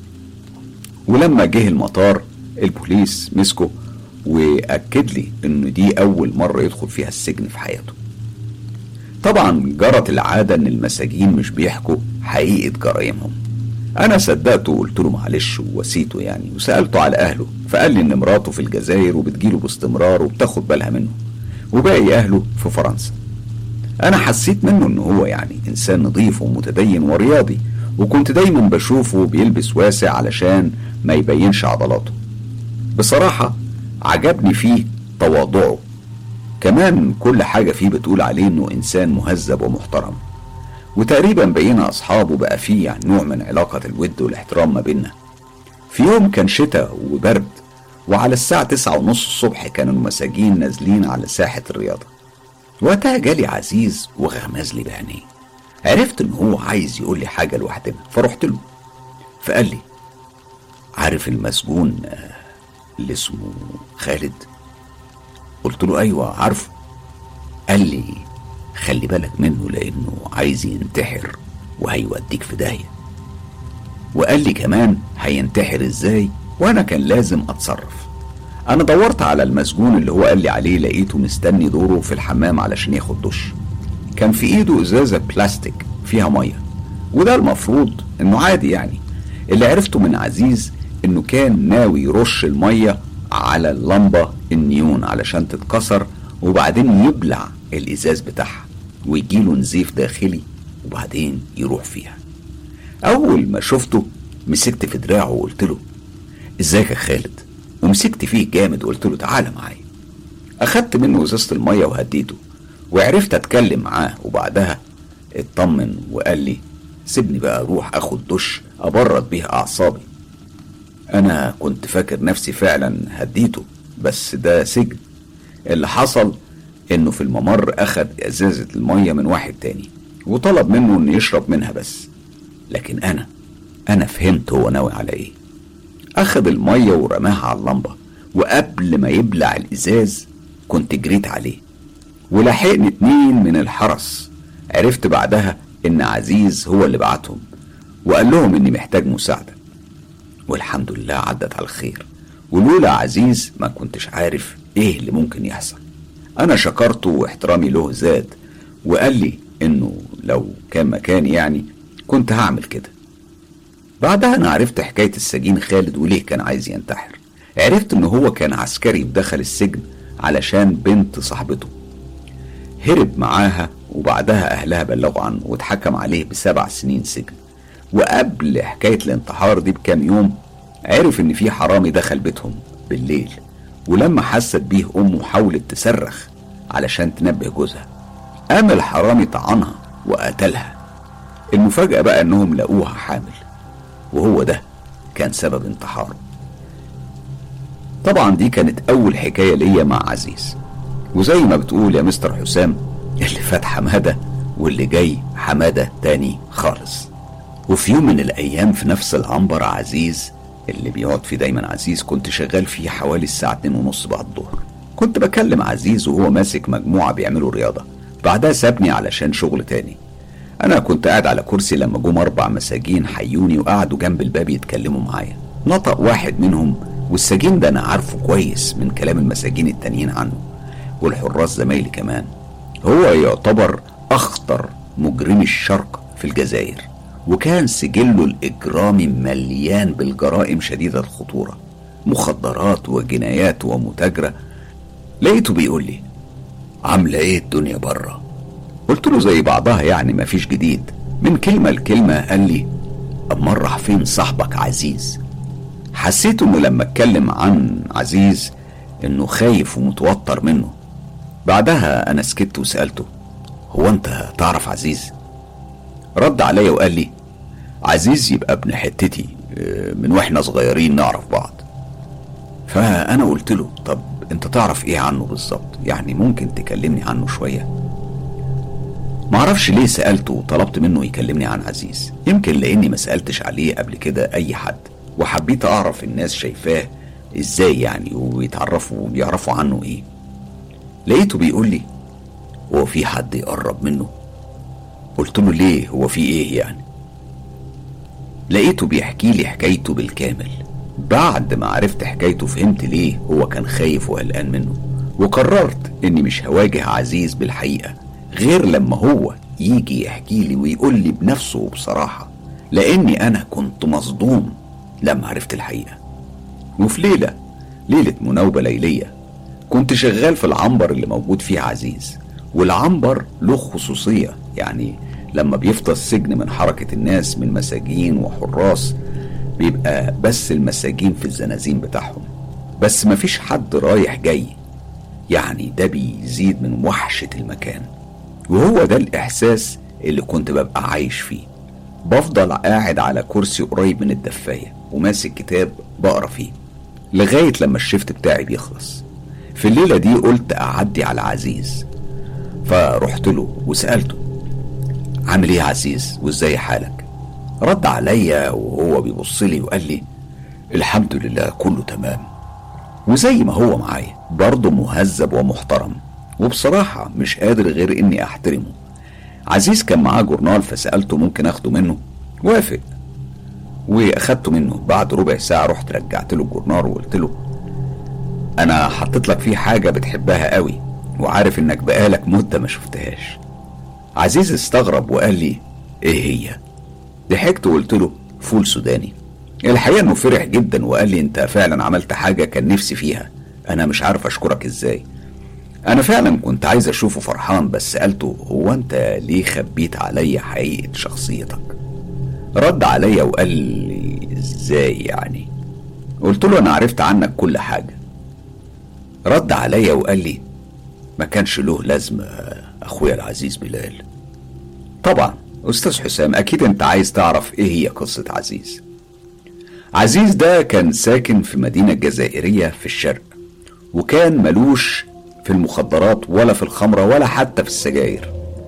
ولما جه المطار البوليس مسكه وأكد لي إن دي أول مرة يدخل فيها السجن في حياته طبعا جرت العادة إن المساجين مش بيحكوا حقيقة جرايمهم أنا صدقته وقلت له معلش ووسيته يعني وسألته على أهله فقال لي إن مراته في الجزائر وبتجيله باستمرار وبتاخد بالها منه وباقي أهله في فرنسا أنا حسيت منه إن هو يعني إنسان نظيف ومتدين ورياضي وكنت دايما بشوفه بيلبس واسع علشان ما يبينش عضلاته بصراحة عجبني فيه تواضعه كمان كل حاجة فيه بتقول عليه إنه إنسان مهذب ومحترم وتقريبا بقينا أصحاب وبقى فيه يعني نوع من علاقة الود والاحترام ما بينا في يوم كان شتاء وبرد وعلى الساعة تسعة ونص الصبح كانوا المساجين نازلين على ساحة الرياضة وقتها جالي عزيز وغمز لي بعينيه عرفت ان هو عايز يقول لي حاجة لوحدنا فرحت له فقال لي عارف المسجون آه، اللي اسمه خالد قلت له ايوه عارفه قال لي خلي بالك منه لانه عايز ينتحر وهيوديك في داهيه وقال لي كمان هينتحر ازاي وانا كان لازم اتصرف انا دورت على المسجون اللي هو قال لي عليه لقيته مستني دوره في الحمام علشان ياخد دش كان في ايده ازازه بلاستيك فيها ميه وده المفروض انه عادي يعني اللي عرفته من عزيز انه كان ناوي يرش الميه على اللمبه النيون علشان تتكسر وبعدين يبلع الازاز بتاعها ويجيله نزيف داخلي وبعدين يروح فيها اول ما شفته مسكت في دراعه وقلت له ازيك يا خالد ومسكت فيه جامد وقلت له تعالى معايا اخدت منه ازازه الميه وهديته وعرفت اتكلم معاه وبعدها اطمن وقال لي سيبني بقى اروح اخد دش ابرد بيها اعصابي انا كنت فاكر نفسي فعلا هديته بس ده سجن اللي حصل انه في الممر اخد ازازة المية من واحد تاني وطلب منه انه يشرب منها بس لكن انا انا فهمت هو ناوي على ايه اخد المية ورماها على اللمبة وقبل ما يبلع الازاز كنت جريت عليه ولحقني اتنين من الحرس عرفت بعدها ان عزيز هو اللي بعتهم وقال لهم اني محتاج مساعدة والحمد لله عدت على الخير ولولا عزيز ما كنتش عارف ايه اللي ممكن يحصل انا شكرته واحترامي له زاد وقال لي انه لو كان مكاني يعني كنت هعمل كده بعدها انا عرفت حكاية السجين خالد وليه كان عايز ينتحر عرفت ان هو كان عسكري ودخل السجن علشان بنت صاحبته هرب معاها وبعدها اهلها بلغوا عنه واتحكم عليه بسبع سنين سجن وقبل حكاية الانتحار دي بكام يوم عرف ان في حرامي دخل بيتهم بالليل ولما حست بيه امه حاولت تصرخ علشان تنبه جوزها قام الحرامي طعنها وقتلها المفاجأة بقى انهم لقوها حامل وهو ده كان سبب انتحاره طبعا دي كانت اول حكاية ليا مع عزيز وزي ما بتقول يا مستر حسام اللي فات حمادة واللي جاي حمادة تاني خالص وفي يوم من الأيام في نفس العنبر عزيز اللي بيقعد فيه دايما عزيز كنت شغال فيه حوالي الساعة اتنين ونص بعد الظهر كنت بكلم عزيز وهو ماسك مجموعة بيعملوا رياضة بعدها سابني علشان شغل تاني أنا كنت قاعد على كرسي لما جم أربع مساجين حيوني وقعدوا جنب الباب يتكلموا معايا نطق واحد منهم والسجين ده أنا عارفه كويس من كلام المساجين التانيين عنه والحراس زمايلي كمان هو يعتبر أخطر مجرمي الشرق في الجزائر وكان سجله الإجرامي مليان بالجرائم شديدة الخطورة مخدرات وجنايات ومتاجرة لقيته بيقول لي عاملة ايه الدنيا بره قلت له زي بعضها يعني مفيش جديد من كلمة لكلمة قال لي أما راح فين صاحبك عزيز حسيت انه لما اتكلم عن عزيز انه خايف ومتوتر منه بعدها انا سكت وسألته هو انت تعرف عزيز رد عليا وقال لي عزيز يبقى ابن حتتي اه، من واحنا صغيرين نعرف بعض فانا قلت له طب انت تعرف ايه عنه بالظبط يعني ممكن تكلمني عنه شويه معرفش ليه سألته وطلبت منه يكلمني عن عزيز يمكن لاني ما سألتش عليه قبل كده اي حد وحبيت اعرف الناس شايفاه ازاي يعني ويتعرفوا وبيعرفوا عنه ايه لقيته بيقول لي هو في حد يقرب منه قلت له ليه هو في ايه يعني لقيته بيحكي لي حكايته بالكامل بعد ما عرفت حكايته فهمت ليه هو كان خايف وقلقان منه وقررت اني مش هواجه عزيز بالحقيقه غير لما هو يجي يحكي لي ويقول لي بنفسه وبصراحه لاني انا كنت مصدوم لما عرفت الحقيقه وفي ليله ليله مناوبه ليليه كنت شغال في العنبر اللي موجود فيه عزيز والعنبر له خصوصيه يعني لما بيفضى السجن من حركه الناس من مساجين وحراس بيبقى بس المساجين في الزنازين بتاعهم بس مفيش حد رايح جاي يعني ده بيزيد من وحشة المكان وهو ده الإحساس اللي كنت ببقى عايش فيه بفضل قاعد على كرسي قريب من الدفاية وماسك كتاب بقرا فيه لغاية لما الشفت بتاعي بيخلص في الليلة دي قلت أعدي على عزيز فرحت له وسألته عامل ايه يا عزيز وازاي حالك رد عليا وهو بيبص لي وقال لي الحمد لله كله تمام وزي ما هو معايا برضه مهذب ومحترم وبصراحة مش قادر غير إني أحترمه عزيز كان معاه جورنال فسألته ممكن أخده منه وافق وأخدته منه بعد ربع ساعة رحت رجعت له الجورنال وقلت له أنا حطيت لك فيه حاجة بتحبها قوي وعارف إنك بقالك مدة ما شفتهاش عزيز استغرب وقال لي إيه هي؟ ضحكت وقلت له فول سوداني الحقيقة انه فرح جدا وقال لي انت فعلا عملت حاجة كان نفسي فيها انا مش عارف اشكرك ازاي انا فعلا كنت عايز اشوفه فرحان بس سألته هو انت ليه خبيت عليا حقيقة شخصيتك رد عليا وقال لي ازاي يعني قلت له انا عرفت عنك كل حاجة رد عليا وقال لي ما كانش له لازمة اخويا العزيز بلال طبعا استاذ حسام اكيد انت عايز تعرف ايه هي قصة عزيز عزيز ده كان ساكن في مدينة جزائرية في الشرق وكان ملوش في المخدرات ولا في الخمرة ولا حتى في السجاير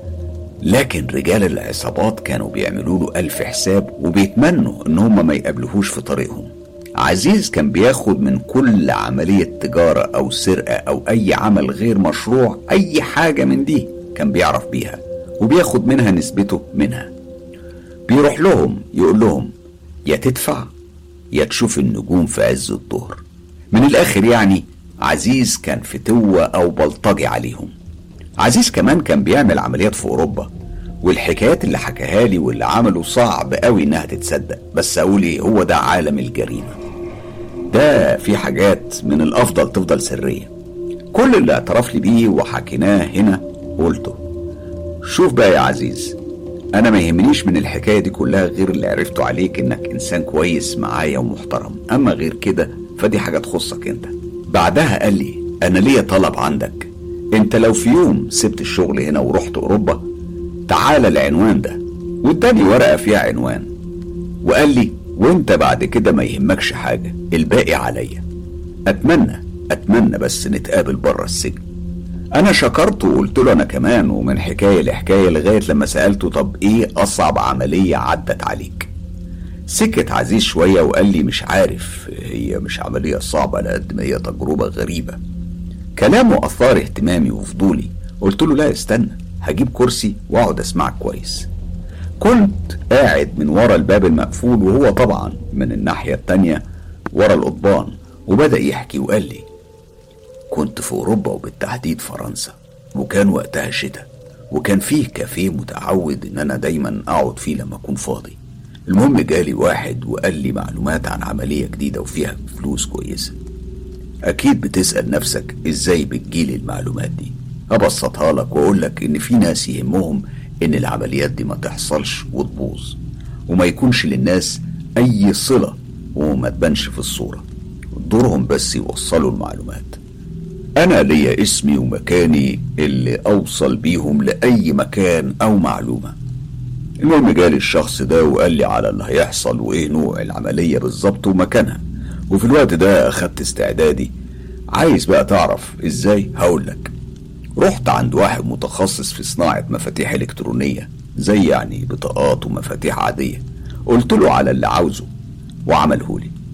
لكن رجال العصابات كانوا بيعملوا له ألف حساب وبيتمنوا إن هم ما يقابلوهوش في طريقهم عزيز كان بياخد من كل عملية تجارة أو سرقة أو أي عمل غير مشروع أي حاجة من دي كان بيعرف بيها وبياخد منها نسبته منها بيروح لهم يقول لهم يا تدفع يا تشوف النجوم في عز الظهر من الآخر يعني عزيز كان فتوة أو بلطجي عليهم عزيز كمان كان بيعمل عمليات في أوروبا والحكايات اللي حكاها لي واللي عمله صعب قوي إنها تتصدق بس أقول إيه هو ده عالم الجريمة ده في حاجات من الأفضل تفضل سرية كل اللي اعترف لي بيه وحكيناه هنا قلته شوف بقى يا عزيز انا ما يهمنيش من الحكايه دي كلها غير اللي عرفته عليك انك انسان كويس معايا ومحترم اما غير كده فدي حاجه تخصك انت بعدها قال لي انا ليا طلب عندك انت لو في يوم سبت الشغل هنا ورحت اوروبا تعال العنوان ده واداني ورقه فيها عنوان وقال لي وانت بعد كده ما يهمكش حاجه الباقي عليا اتمنى اتمنى بس نتقابل بره السجن انا شكرته وقلت له انا كمان ومن حكايه لحكايه لغايه لما سالته طب ايه اصعب عمليه عدت عليك سكت عزيز شويه وقال لي مش عارف هي مش عمليه صعبه على قد ما هي تجربه غريبه كلامه اثار اهتمامي وفضولي قلت له لا استنى هجيب كرسي واقعد اسمعك كويس كنت قاعد من ورا الباب المقفول وهو طبعا من الناحيه التانيه ورا القضبان وبدا يحكي وقال لي كنت في أوروبا وبالتحديد فرنسا وكان وقتها شتاء وكان فيه كافيه متعود إن أنا دايما أقعد فيه لما أكون فاضي المهم جالي واحد وقال لي معلومات عن عملية جديدة وفيها فلوس كويسة أكيد بتسأل نفسك إزاي بتجيلي المعلومات دي أبسطها لك وأقول لك إن في ناس يهمهم إن العمليات دي ما تحصلش وتبوظ وما يكونش للناس أي صلة وما تبانش في الصورة دورهم بس يوصلوا المعلومات أنا ليا اسمي ومكاني اللي أوصل بيهم لأي مكان أو معلومة المهم جالي الشخص ده وقال لي على اللي هيحصل وإيه نوع العملية بالظبط ومكانها وفي الوقت ده أخدت استعدادي عايز بقى تعرف إزاي هقولك رحت عند واحد متخصص في صناعة مفاتيح إلكترونية زي يعني بطاقات ومفاتيح عادية قلت له على اللي عاوزه وعملهولي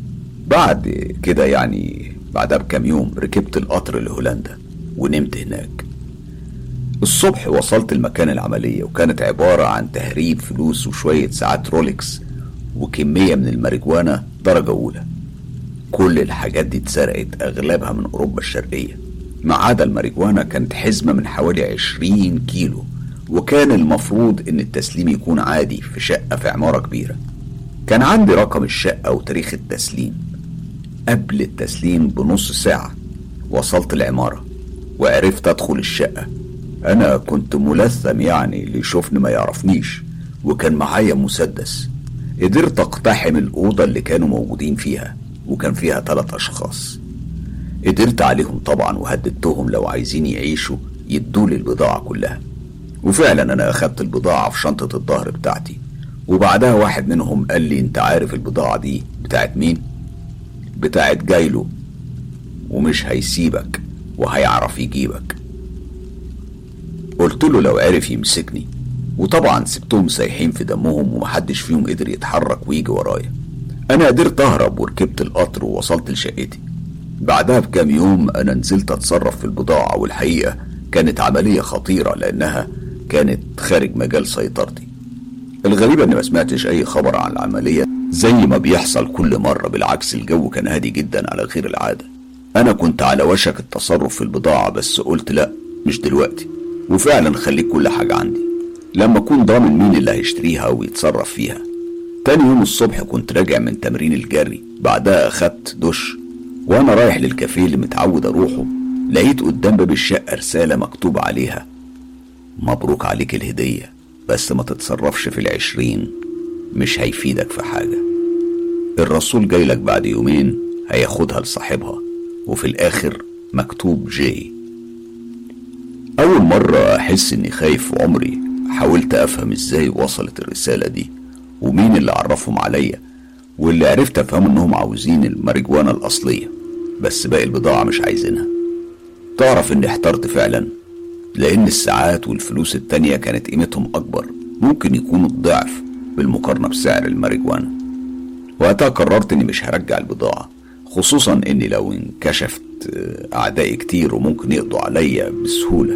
بعد كده يعني بعدها بكام يوم ركبت القطر لهولندا ونمت هناك الصبح وصلت المكان العملية وكانت عبارة عن تهريب فلوس وشوية ساعات رولكس وكمية من الماريجوانا درجة أولى كل الحاجات دي اتسرقت أغلبها من أوروبا الشرقية ما عدا الماريجوانا كانت حزمة من حوالي عشرين كيلو وكان المفروض إن التسليم يكون عادي في شقة في عمارة كبيرة كان عندي رقم الشقة وتاريخ التسليم قبل التسليم بنص ساعة وصلت العمارة وعرفت أدخل الشقة أنا كنت ملثم يعني اللي يشوفني ما يعرفنيش وكان معايا مسدس قدرت أقتحم الأوضة اللي كانوا موجودين فيها وكان فيها ثلاث أشخاص قدرت عليهم طبعا وهددتهم لو عايزين يعيشوا يدولي البضاعة كلها وفعلا أنا أخدت البضاعة في شنطة الظهر بتاعتي وبعدها واحد منهم قال لي أنت عارف البضاعة دي بتاعت مين؟ بتاعت جايلو ومش هيسيبك وهيعرف يجيبك قلت له لو عرف يمسكني وطبعا سبتهم سايحين في دمهم ومحدش فيهم قدر يتحرك ويجي ورايا انا قدرت اهرب وركبت القطر ووصلت لشقتي بعدها بكام يوم انا نزلت اتصرف في البضاعة والحقيقة كانت عملية خطيرة لانها كانت خارج مجال سيطرتي الغريب اني ما سمعتش اي خبر عن العملية زي ما بيحصل كل مرة بالعكس الجو كان هادي جدا على غير العادة انا كنت على وشك التصرف في البضاعة بس قلت لا مش دلوقتي وفعلا خليك كل حاجة عندي لما اكون ضامن مين اللي هيشتريها ويتصرف فيها تاني يوم الصبح كنت راجع من تمرين الجري بعدها اخدت دش وانا رايح للكافيه اللي متعود اروحه لقيت قدام باب الشقة رسالة مكتوب عليها مبروك عليك الهدية بس ما تتصرفش في العشرين مش هيفيدك في حاجة الرسول جايلك بعد يومين هياخدها لصاحبها وفي الآخر مكتوب جي أول مرة أحس إني خايف في عمري حاولت أفهم إزاي وصلت الرسالة دي ومين اللي عرفهم عليا واللي عرفت أفهم إنهم عاوزين الماريجوانا الأصلية بس باقي البضاعة مش عايزينها تعرف إني احترت فعلا لأن الساعات والفلوس التانية كانت قيمتهم أكبر ممكن يكونوا الضعف بالمقارنة بسعر الماريجوانا وقتها قررت إني مش هرجع البضاعة خصوصا إني لو انكشفت أعدائي كتير وممكن يقضوا عليا بسهولة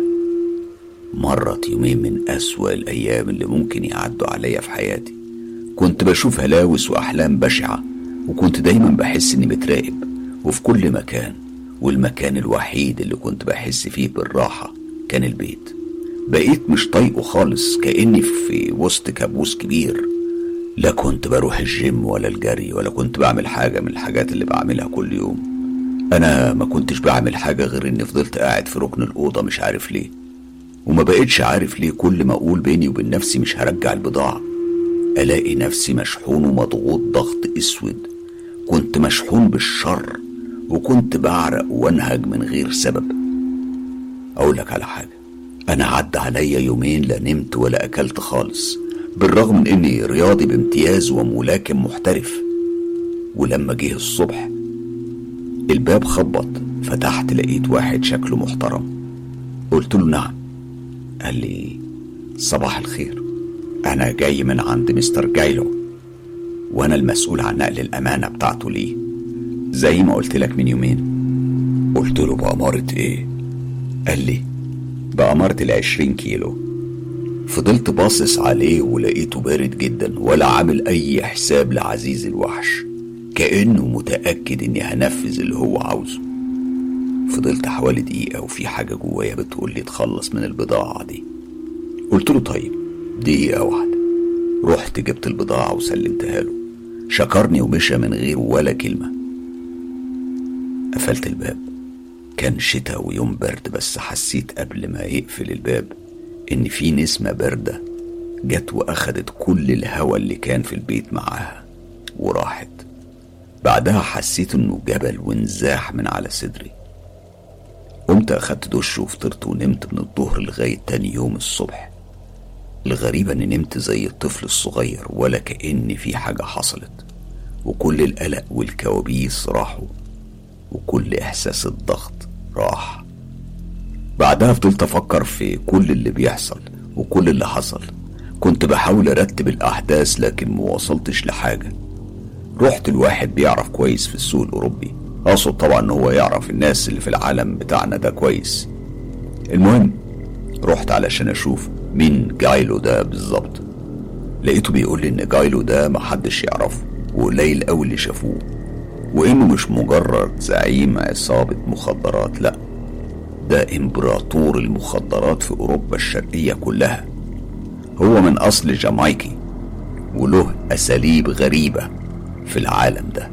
مرت يومين من أسوأ الأيام اللي ممكن يعدوا عليا في حياتي كنت بشوف هلاوس وأحلام بشعة وكنت دايما بحس إني متراقب وفي كل مكان والمكان الوحيد اللي كنت بحس فيه بالراحة كان البيت بقيت مش طايقه خالص كأني في وسط كابوس كبير لا كنت بروح الجيم ولا الجري ولا كنت بعمل حاجة من الحاجات اللي بعملها كل يوم أنا ما كنتش بعمل حاجة غير إني فضلت قاعد في ركن الأوضة مش عارف ليه وما بقتش عارف ليه كل ما أقول بيني وبين نفسي مش هرجع البضاعة ألاقي نفسي مشحون ومضغوط ضغط أسود كنت مشحون بالشر وكنت بعرق وانهج من غير سبب أقول لك على حاجة أنا عدى عليا يومين لا نمت ولا أكلت خالص بالرغم من إني رياضي بامتياز وملاكم محترف ولما جه الصبح الباب خبط فتحت لقيت واحد شكله محترم قلت له نعم قال لي صباح الخير أنا جاي من عند مستر جايلو وأنا المسؤول عن نقل الأمانة بتاعته ليه زي ما قلت لك من يومين قلت له بأمارة إيه قال لي بأمارة العشرين كيلو فضلت باصص عليه ولقيته بارد جدا ولا عامل أي حساب لعزيز الوحش كأنه متأكد إني هنفذ اللي هو عاوزه فضلت حوالي دقيقة وفي حاجة جوايا بتقول لي اتخلص من البضاعة دي قلت له طيب دقيقة واحدة رحت جبت البضاعة وسلمتها له شكرني ومشى من غير ولا كلمة قفلت الباب كان شتاء ويوم برد بس حسيت قبل ما يقفل الباب إن في نسمة باردة جت وأخدت كل الهوا اللي كان في البيت معاها وراحت بعدها حسيت إنه جبل وانزاح من على صدري قمت أخدت دش وفطرت ونمت من الظهر لغاية تاني يوم الصبح الغريبة إني نمت زي الطفل الصغير ولا كأن في حاجة حصلت وكل القلق والكوابيس راحوا وكل إحساس الضغط راح بعدها فضلت أفكر في كل اللي بيحصل وكل اللي حصل كنت بحاول أرتب الأحداث لكن ما وصلتش لحاجة رحت لواحد بيعرف كويس في السوق الأوروبي أقصد طبعا إن هو يعرف الناس اللي في العالم بتاعنا ده كويس المهم رحت علشان أشوف مين جايلو ده بالظبط لقيته بيقول لي إن جايلو ده محدش يعرفه وقليل قوي اللي شافوه وإنه مش مجرد زعيم عصابة مخدرات لأ ده إمبراطور المخدرات في أوروبا الشرقية كلها هو من أصل جامايكي وله أساليب غريبة في العالم ده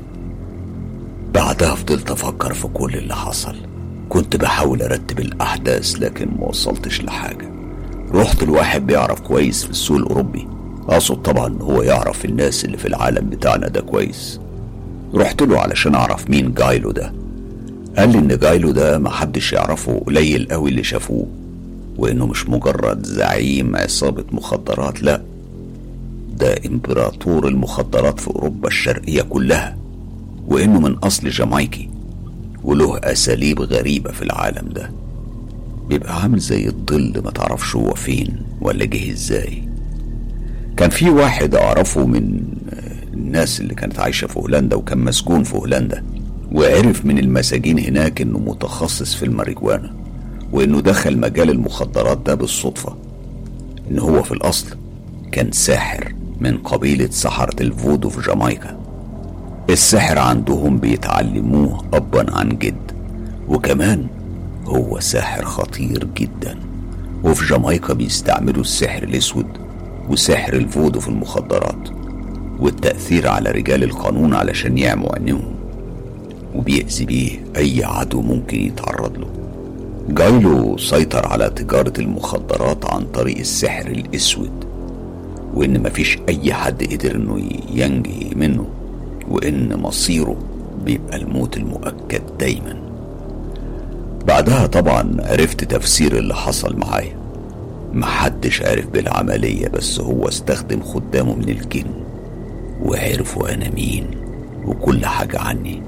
بعدها فضلت أفكر في كل اللي حصل كنت بحاول أرتب الأحداث لكن ما وصلتش لحاجة رحت لواحد بيعرف كويس في السوق الأوروبي أقصد طبعا هو يعرف الناس اللي في العالم بتاعنا ده كويس رحت له علشان أعرف مين جايلو ده قال لي إن جايلو ده محدش يعرفه قليل قوي اللي شافوه وإنه مش مجرد زعيم عصابة مخدرات لأ ده إمبراطور المخدرات في أوروبا الشرقية كلها وإنه من أصل جامايكي وله أساليب غريبة في العالم ده بيبقى عامل زي الظل ما تعرفش هو فين ولا جه ازاي كان في واحد أعرفه من الناس اللي كانت عايشة في هولندا وكان مسجون في هولندا وعرف من المساجين هناك إنه متخصص في الماريجوانا وإنه دخل مجال المخدرات ده بالصدفة إن هو في الأصل كان ساحر من قبيلة سحرة الفودو في جامايكا السحر عندهم بيتعلموه أبا عن جد وكمان هو ساحر خطير جدا وفي جامايكا بيستعملوا السحر الأسود وسحر الفودو في المخدرات والتأثير على رجال القانون علشان يعموا عينيهم وبيأذي بيه أي عدو ممكن يتعرض له جايلو سيطر على تجارة المخدرات عن طريق السحر الأسود وإن مفيش أي حد قدر إنه ينجي منه وإن مصيره بيبقى الموت المؤكد دايما بعدها طبعا عرفت تفسير اللي حصل معايا محدش عارف بالعملية بس هو استخدم خدامه من الجن وعرفوا أنا مين وكل حاجة عني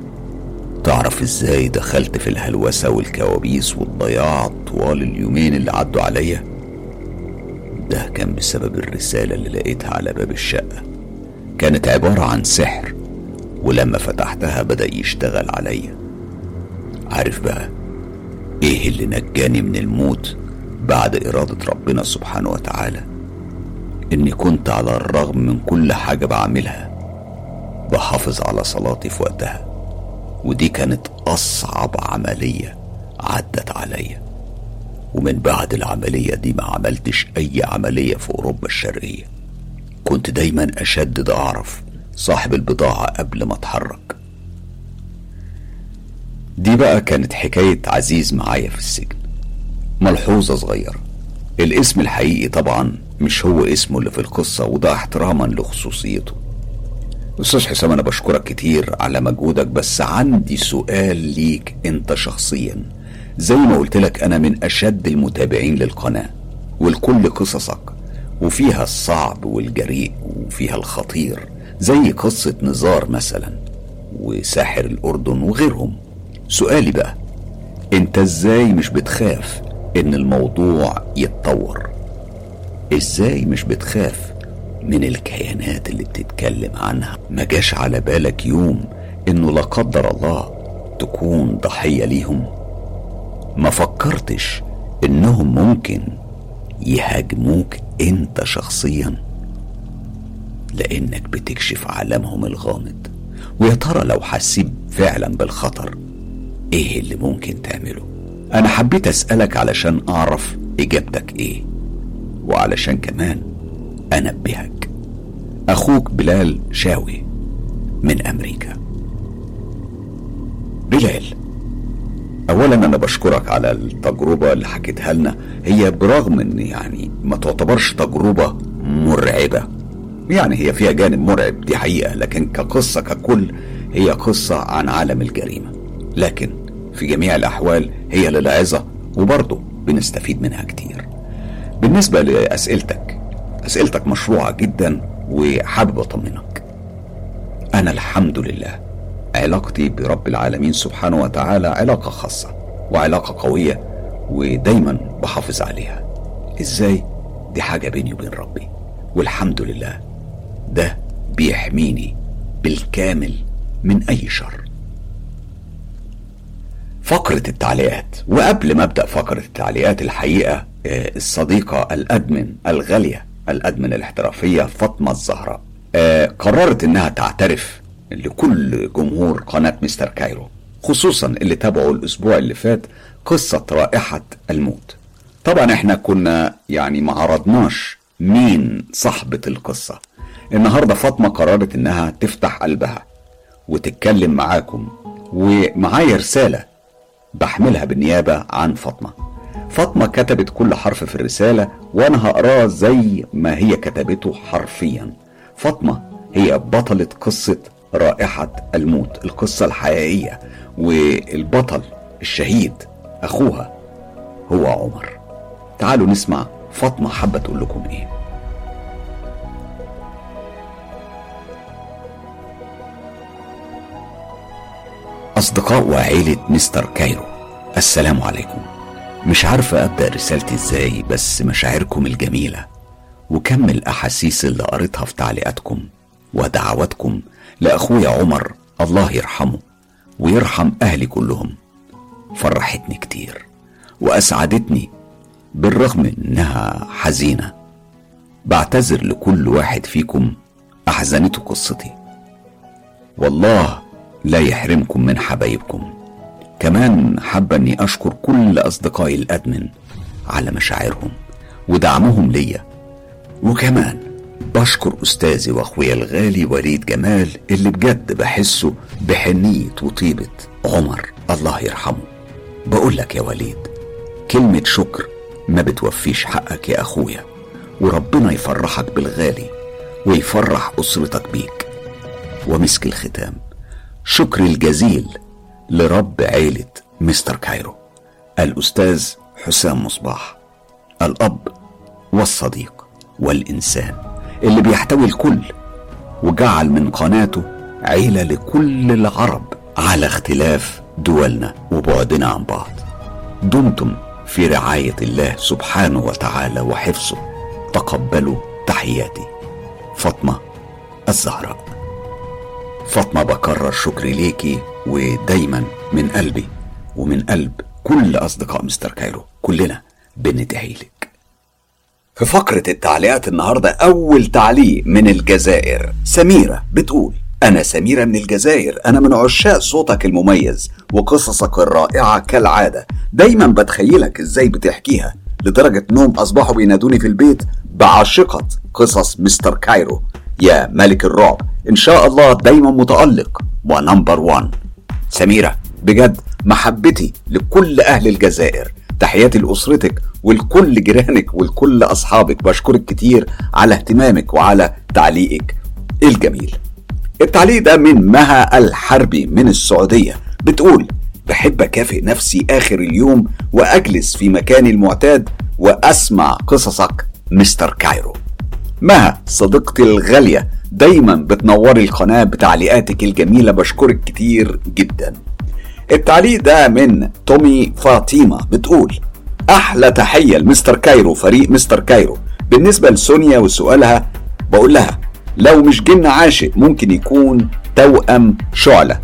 تعرف ازاي دخلت في الهلوسة والكوابيس والضياع طوال اليومين اللي عدوا عليا ده كان بسبب الرسالة اللي لقيتها على باب الشقة كانت عبارة عن سحر ولما فتحتها بدأ يشتغل عليا عارف بقى ايه اللي نجاني من الموت بعد إرادة ربنا سبحانه وتعالى إني كنت على الرغم من كل حاجة بعملها بحافظ على صلاتي في وقتها ودي كانت أصعب عملية عدت عليا ومن بعد العملية دي ما عملتش أي عملية في أوروبا الشرقية كنت دايما أشدد أعرف صاحب البضاعة قبل ما أتحرك دي بقى كانت حكاية عزيز معايا في السجن ملحوظة صغيرة الاسم الحقيقي طبعا مش هو اسمه اللي في القصة وده احتراما لخصوصيته أستاذ حسام أنا بشكرك كتير على مجهودك بس عندي سؤال ليك أنت شخصيا زي ما قلت لك أنا من أشد المتابعين للقناة والكل قصصك وفيها الصعب والجريء وفيها الخطير زي قصة نزار مثلا وساحر الأردن وغيرهم سؤالي بقى انت ازاي مش بتخاف ان الموضوع يتطور ازاي مش بتخاف من الكيانات اللي بتتكلم عنها ما جاش على بالك يوم انه لا قدر الله تكون ضحية ليهم ما فكرتش انهم ممكن يهاجموك انت شخصيا لانك بتكشف عالمهم الغامض ويا ترى لو حسيت فعلا بالخطر ايه اللي ممكن تعمله انا حبيت اسالك علشان اعرف اجابتك ايه وعلشان كمان انبهك اخوك بلال شاوي من امريكا بلال اولا انا بشكرك على التجربه اللي حكيتها لنا هي برغم ان يعني ما تعتبرش تجربه مرعبه يعني هي فيها جانب مرعب دي حقيقه لكن كقصه ككل هي قصه عن عالم الجريمه لكن في جميع الأحوال هي للعظة وبرضه بنستفيد منها كتير بالنسبة لأسئلتك أسئلتك مشروعة جدا وحابب أطمنك أنا الحمد لله علاقتي برب العالمين سبحانه وتعالى علاقة خاصة وعلاقة قوية ودايما بحافظ عليها ازاي دي حاجة بيني وبين ربي والحمد لله ده بيحميني بالكامل من أي شر فقرة التعليقات وقبل ما أبدأ فقرة التعليقات الحقيقة آه، الصديقة الأدمن الغالية الأدمن الاحترافية فاطمة الزهراء آه، قررت إنها تعترف لكل جمهور قناة مستر كايرو خصوصا اللي تابعوا الأسبوع اللي فات قصة رائحة الموت طبعا احنا كنا يعني ما عرضناش مين صاحبة القصة النهاردة فاطمة قررت انها تفتح قلبها وتتكلم معاكم ومعايا رسالة بحملها بالنيابة عن فاطمة فاطمة كتبت كل حرف في الرسالة وانا هقراه زي ما هي كتبته حرفيا فاطمة هي بطلة قصة رائحة الموت القصة الحقيقية والبطل الشهيد أخوها هو عمر تعالوا نسمع فاطمة حابة تقول لكم إيه أصدقاء وعيلة مستر كايرو السلام عليكم مش عارفة أبدأ رسالتي إزاي بس مشاعركم الجميلة وكم الأحاسيس اللي قريتها في تعليقاتكم ودعواتكم لأخويا عمر الله يرحمه ويرحم أهلي كلهم فرحتني كتير وأسعدتني بالرغم إنها حزينة بعتذر لكل واحد فيكم أحزنته قصتي والله لا يحرمكم من حبايبكم كمان حابة اني اشكر كل اصدقائي الادمن على مشاعرهم ودعمهم ليا وكمان بشكر استاذي واخويا الغالي وليد جمال اللي بجد بحسه بحنية وطيبة عمر الله يرحمه بقول لك يا وليد كلمة شكر ما بتوفيش حقك يا اخويا وربنا يفرحك بالغالي ويفرح اسرتك بيك ومسك الختام شكري الجزيل لرب عيلة مستر كايرو الأستاذ حسام مصباح الأب والصديق والإنسان اللي بيحتوي الكل وجعل من قناته عيلة لكل العرب على اختلاف دولنا وبعدنا عن بعض دمتم في رعاية الله سبحانه وتعالى وحفظه تقبلوا تحياتي فاطمة الزهراء فاطمة بكرر شكري ليكي ودايما من قلبي ومن قلب كل أصدقاء مستر كايرو كلنا بندعي لك في فقرة التعليقات النهاردة أول تعليق من الجزائر سميرة بتقول أنا سميرة من الجزائر أنا من عشاق صوتك المميز وقصصك الرائعة كالعادة دايما بتخيلك إزاي بتحكيها لدرجة إنهم أصبحوا بينادوني في البيت بعاشقة قصص مستر كايرو يا ملك الرعب إن شاء الله دايما متألق ونمبر وان سميرة بجد محبتي لكل أهل الجزائر تحياتي لأسرتك ولكل جيرانك ولكل أصحابك بشكرك كتير على اهتمامك وعلى تعليقك الجميل التعليق ده من مها الحربي من السعودية بتقول بحب أكافئ نفسي آخر اليوم وأجلس في مكاني المعتاد وأسمع قصصك مستر كايرو مها صديقتي الغالية دايما بتنوري القناة بتعليقاتك الجميلة بشكرك كتير جدا التعليق ده من تومي فاطمة بتقول أحلى تحية لمستر كايرو فريق مستر كايرو بالنسبة لسونيا وسؤالها بقول لها لو مش جن عاشق ممكن يكون توأم شعلة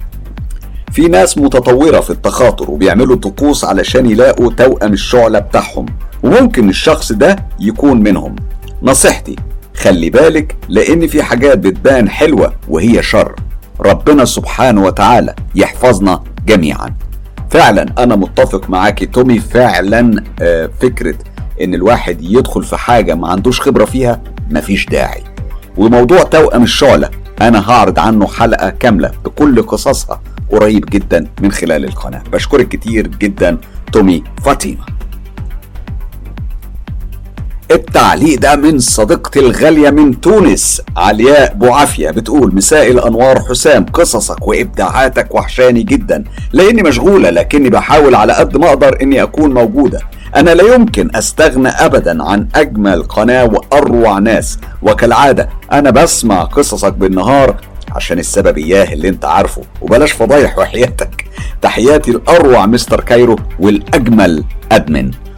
في ناس متطورة في التخاطر وبيعملوا طقوس علشان يلاقوا توأم الشعلة بتاعهم وممكن الشخص ده يكون منهم نصيحتي خلي بالك لان في حاجات بتبان حلوة وهي شر ربنا سبحانه وتعالى يحفظنا جميعا فعلا انا متفق معاكي تومي فعلا آه، فكرة ان الواحد يدخل في حاجة ما عندوش خبرة فيها مفيش داعي وموضوع توأم الشعلة انا هعرض عنه حلقة كاملة بكل قصصها قريب جدا من خلال القناة بشكرك كتير جدا تومي فاطمه التعليق ده من صديقتي الغالية من تونس علياء بوعافية بتقول مساء الأنوار حسام قصصك وإبداعاتك وحشاني جدا لأني مشغولة لكني بحاول على قد ما أقدر إني أكون موجودة أنا لا يمكن أستغنى أبدا عن أجمل قناة وأروع ناس وكالعادة أنا بسمع قصصك بالنهار عشان السبب إياه اللي أنت عارفه وبلاش فضايح وحياتك تحياتي الأروع مستر كايرو والأجمل أدمن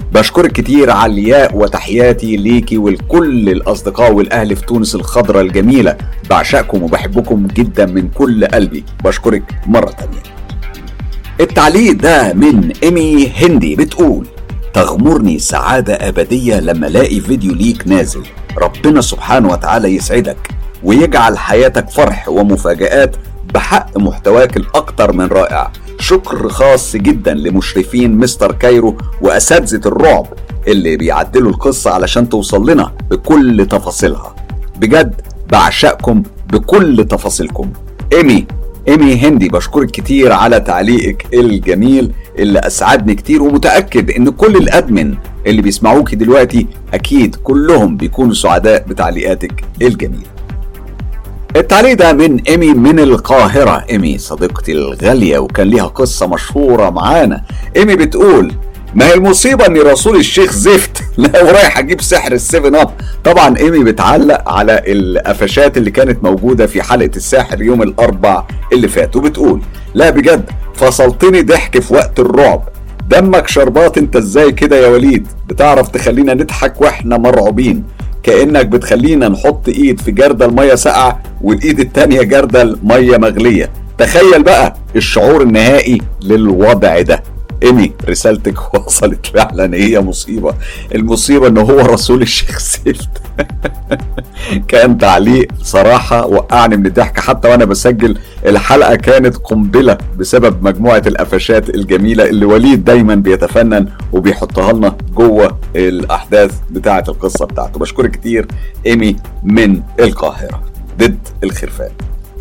بشكرك كتير علياء وتحياتي ليكي ولكل الأصدقاء والأهل في تونس الخضراء الجميلة بعشقكم وبحبكم جدا من كل قلبي بشكرك مرة تانية التعليق ده من إيمي هندي بتقول تغمرني سعادة أبدية لما ألاقي فيديو ليك نازل ربنا سبحانه وتعالى يسعدك ويجعل حياتك فرح ومفاجآت بحق محتواك الأكثر من رائع شكر خاص جدا لمشرفين مستر كايرو وأساتذة الرعب اللي بيعدلوا القصة علشان توصل لنا بكل تفاصيلها بجد بعشقكم بكل تفاصيلكم ايمي ايمي هندي بشكرك كتير على تعليقك الجميل اللي اسعدني كتير ومتاكد ان كل الادمن اللي بيسمعوكي دلوقتي اكيد كلهم بيكونوا سعداء بتعليقاتك الجميله التعليق ده من ايمي من القاهرة ايمي صديقتي الغالية وكان ليها قصة مشهورة معانا ايمي بتقول ما هي المصيبة ان رسول الشيخ زفت لا ورايح اجيب سحر السيفن اب طبعا ايمي بتعلق على القفشات اللي كانت موجودة في حلقة الساحر يوم الاربع اللي فات وبتقول لا بجد فصلتني ضحك في وقت الرعب دمك شربات انت ازاي كده يا وليد بتعرف تخلينا نضحك واحنا مرعوبين كانك بتخلينا نحط ايد في جردل ميه ساقعه والايد التانيه جردل ميه مغليه تخيل بقى الشعور النهائي للوضع ده ايمي رسالتك وصلت فعلا هي مصيبه المصيبه ان هو رسول الشيخ سيفت كان تعليق صراحه وقعني من الضحك حتى وانا بسجل الحلقه كانت قنبله بسبب مجموعه القفشات الجميله اللي وليد دايما بيتفنن وبيحطها لنا جوه الاحداث بتاعه القصه بتاعته بشكرك كتير ايمي من القاهره ضد الخرفان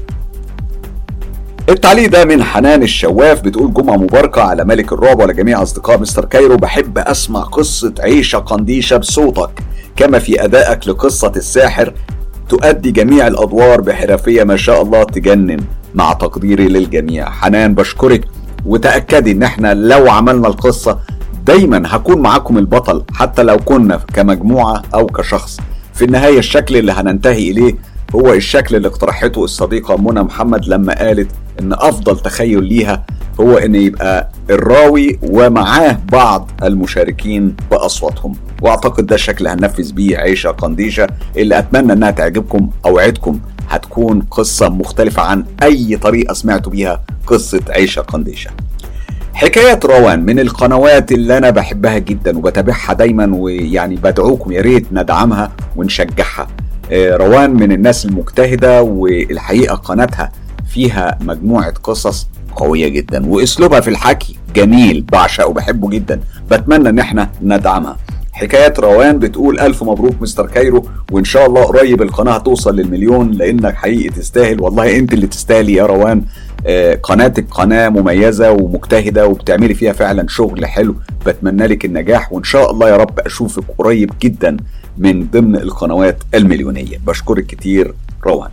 التعليق ده من حنان الشواف بتقول جمعة مباركة على ملك الرعب وعلى جميع أصدقاء مستر كايرو بحب أسمع قصة عيشة قنديشة بصوتك كما في أدائك لقصة الساحر تؤدي جميع الأدوار بحرفية ما شاء الله تجنن مع تقديري للجميع حنان بشكرك وتأكدي إن احنا لو عملنا القصة دايما هكون معاكم البطل حتى لو كنا كمجموعة أو كشخص في النهاية الشكل اللي هننتهي إليه هو الشكل اللي اقترحته الصديقة منى محمد لما قالت ان افضل تخيل ليها هو ان يبقى الراوي ومعاه بعض المشاركين باصواتهم واعتقد ده الشكل هننفذ بيه عيشه قنديشه اللي اتمنى انها تعجبكم اوعدكم هتكون قصه مختلفه عن اي طريقه سمعتوا بيها قصه عيشه قنديشه حكاية روان من القنوات اللي أنا بحبها جدا وبتابعها دايما ويعني بدعوكم يا ريت ندعمها ونشجعها روان من الناس المجتهدة والحقيقة قناتها فيها مجموعة قصص قوية جدا واسلوبها في الحكي جميل بعشقه وبحبه جدا بتمنى ان احنا ندعمها حكايات روان بتقول ألف مبروك مستر كايرو وإن شاء الله قريب القناة هتوصل للمليون لأنك حقيقي تستاهل والله أنت اللي تستاهلي يا روان آه قناتك قناة مميزة ومجتهدة وبتعملي فيها فعلا شغل حلو بتمنى لك النجاح وإن شاء الله يا رب أشوفك قريب جدا من ضمن القنوات المليونية بشكرك كتير روان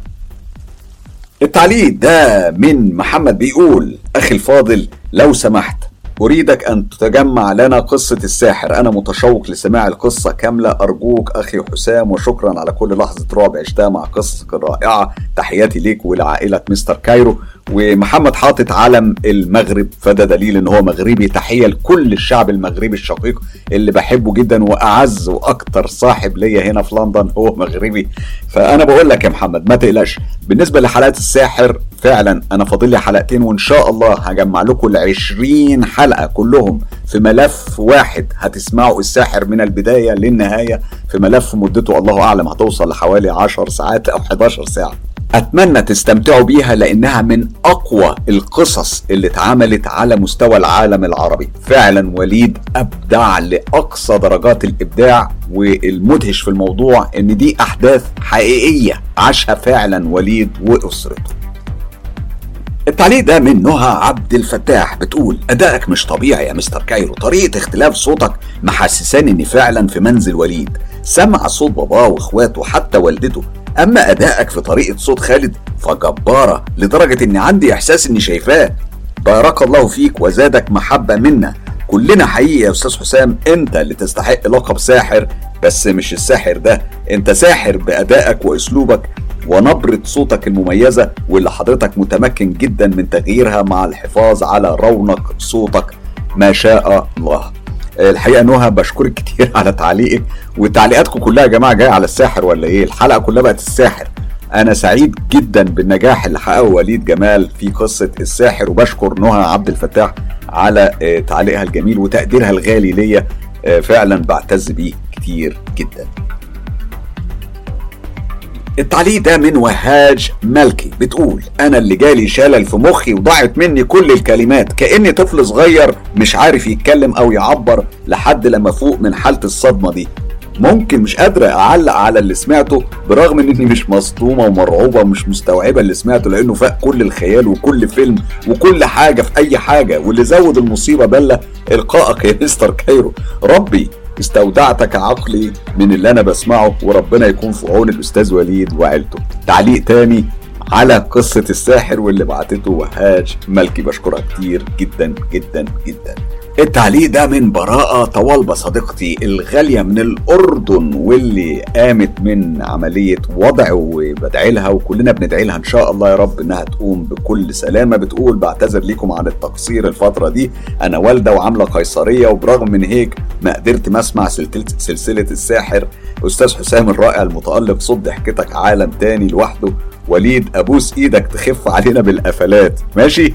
التعليق ده من محمد بيقول أخي الفاضل لو سمحت أريدك أن تتجمع لنا قصة الساحر أنا متشوق لسماع القصة كاملة أرجوك أخي حسام وشكرا على كل لحظة رعب عشتها مع قصتك الرائعة تحياتي ليك ولعائلة مستر كايرو ومحمد حاطط علم المغرب فده دليل ان هو مغربي تحيه لكل الشعب المغربي الشقيق اللي بحبه جدا واعز واكتر صاحب ليا هنا في لندن هو مغربي فانا بقول لك يا محمد ما تقلقش بالنسبه لحلقات الساحر فعلا انا فاضل لي حلقتين وان شاء الله هجمع لكم ال 20 حلقه كلهم في ملف واحد هتسمعوا الساحر من البدايه للنهايه في ملف مدته الله اعلم هتوصل لحوالي 10 ساعات او 11 ساعه اتمنى تستمتعوا بيها لانها من اقوى القصص اللي اتعملت على مستوى العالم العربي فعلا وليد ابدع لاقصى درجات الابداع والمدهش في الموضوع ان دي احداث حقيقيه عاشها فعلا وليد واسرته التعليق ده من نهى عبد الفتاح بتقول ادائك مش طبيعي يا مستر كايرو طريقه اختلاف صوتك محسساني اني فعلا في منزل وليد سمع صوت باباه واخواته حتى والدته اما ادائك في طريقه صوت خالد فجباره لدرجه اني عندي احساس اني شايفاه بارك الله فيك وزادك محبه منا كلنا حقيقي يا استاذ حسام انت اللي تستحق لقب ساحر بس مش الساحر ده انت ساحر بادائك واسلوبك ونبرة صوتك المميزة واللي حضرتك متمكن جدا من تغييرها مع الحفاظ على رونق صوتك ما شاء الله الحقيقه نهى بشكرك كتير على تعليقك وتعليقاتكم كلها يا جماعه جايه على الساحر ولا ايه الحلقه كلها بقت الساحر انا سعيد جدا بالنجاح اللي حققه وليد جمال في قصه الساحر وبشكر نهى عبد الفتاح على آه، تعليقها الجميل وتقديرها الغالي ليا آه، فعلا بعتز بيه كتير جدا التعليق ده من وهاج ملكي بتقول انا اللي جالي شلل في مخي وضاعت مني كل الكلمات كاني طفل صغير مش عارف يتكلم او يعبر لحد لما فوق من حاله الصدمه دي ممكن مش قادرة أعلق على اللي سمعته برغم إني مش مصدومة ومرعوبة ومش مستوعبة اللي سمعته لأنه فاق كل الخيال وكل فيلم وكل حاجة في أي حاجة واللي زود المصيبة بلة إلقائك يا مستر كايرو ربي استودعتك عقلي من اللي أنا بسمعه وربنا يكون في عون الأستاذ وليد وعيلته تعليق تاني على قصة الساحر واللي بعتته وهاج ملكي بشكرها كتير جدا جدا جدا التعليق ده من براءة طوالبة صديقتي الغالية من الأردن واللي قامت من عملية وضع وبدعي لها وكلنا بندعي لها إن شاء الله يا رب إنها تقوم بكل سلامة بتقول بعتذر لكم عن التقصير الفترة دي أنا والدة وعاملة قيصرية وبرغم من هيك ما قدرت ما أسمع سلسلة, سلسلة الساحر أستاذ حسام الرائع المتألق صوت ضحكتك عالم تاني لوحده وليد ابوس ايدك تخف علينا بالقفلات ماشي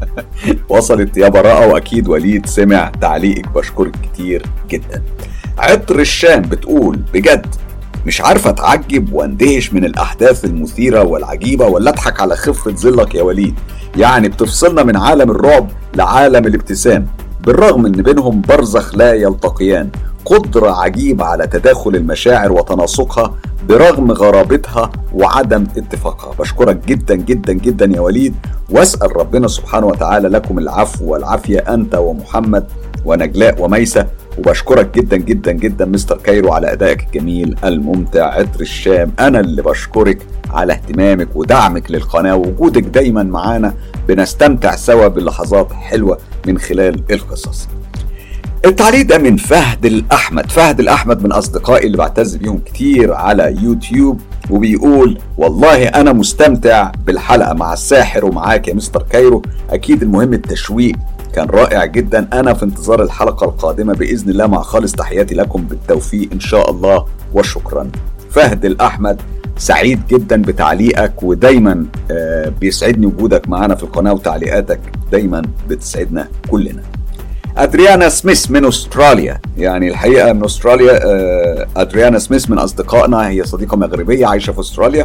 وصلت يا براءة واكيد وليد سمع تعليقك بشكرك كتير جدا عطر الشام بتقول بجد مش عارفة اتعجب واندهش من الاحداث المثيرة والعجيبة ولا اضحك على خفة ظلك يا وليد يعني بتفصلنا من عالم الرعب لعالم الابتسام بالرغم ان بينهم برزخ لا يلتقيان قدرة عجيبة على تداخل المشاعر وتناسقها برغم غرابتها وعدم اتفاقها بشكرك جدا جدا جدا يا وليد واسأل ربنا سبحانه وتعالى لكم العفو والعافية أنت ومحمد ونجلاء وميسة وبشكرك جدا جدا جدا مستر كايرو على أدائك الجميل الممتع عطر الشام أنا اللي بشكرك على اهتمامك ودعمك للقناة ووجودك دايما معانا بنستمتع سوا بلحظات حلوة من خلال القصص التعليق ده من فهد الأحمد فهد الأحمد من أصدقائي اللي بعتز بيهم كتير على يوتيوب وبيقول والله أنا مستمتع بالحلقة مع الساحر ومعاك يا مستر كايرو أكيد المهم التشويق كان رائع جدا أنا في انتظار الحلقة القادمة بإذن الله مع خالص تحياتي لكم بالتوفيق إن شاء الله وشكرا فهد الأحمد سعيد جدا بتعليقك ودايما آه، بيسعدني وجودك معانا في القناة وتعليقاتك دايما بتسعدنا كلنا ادريانا سميث من استراليا يعني الحقيقه من استراليا آه، ادريانا سميث من اصدقائنا هي صديقه مغربيه عايشه في استراليا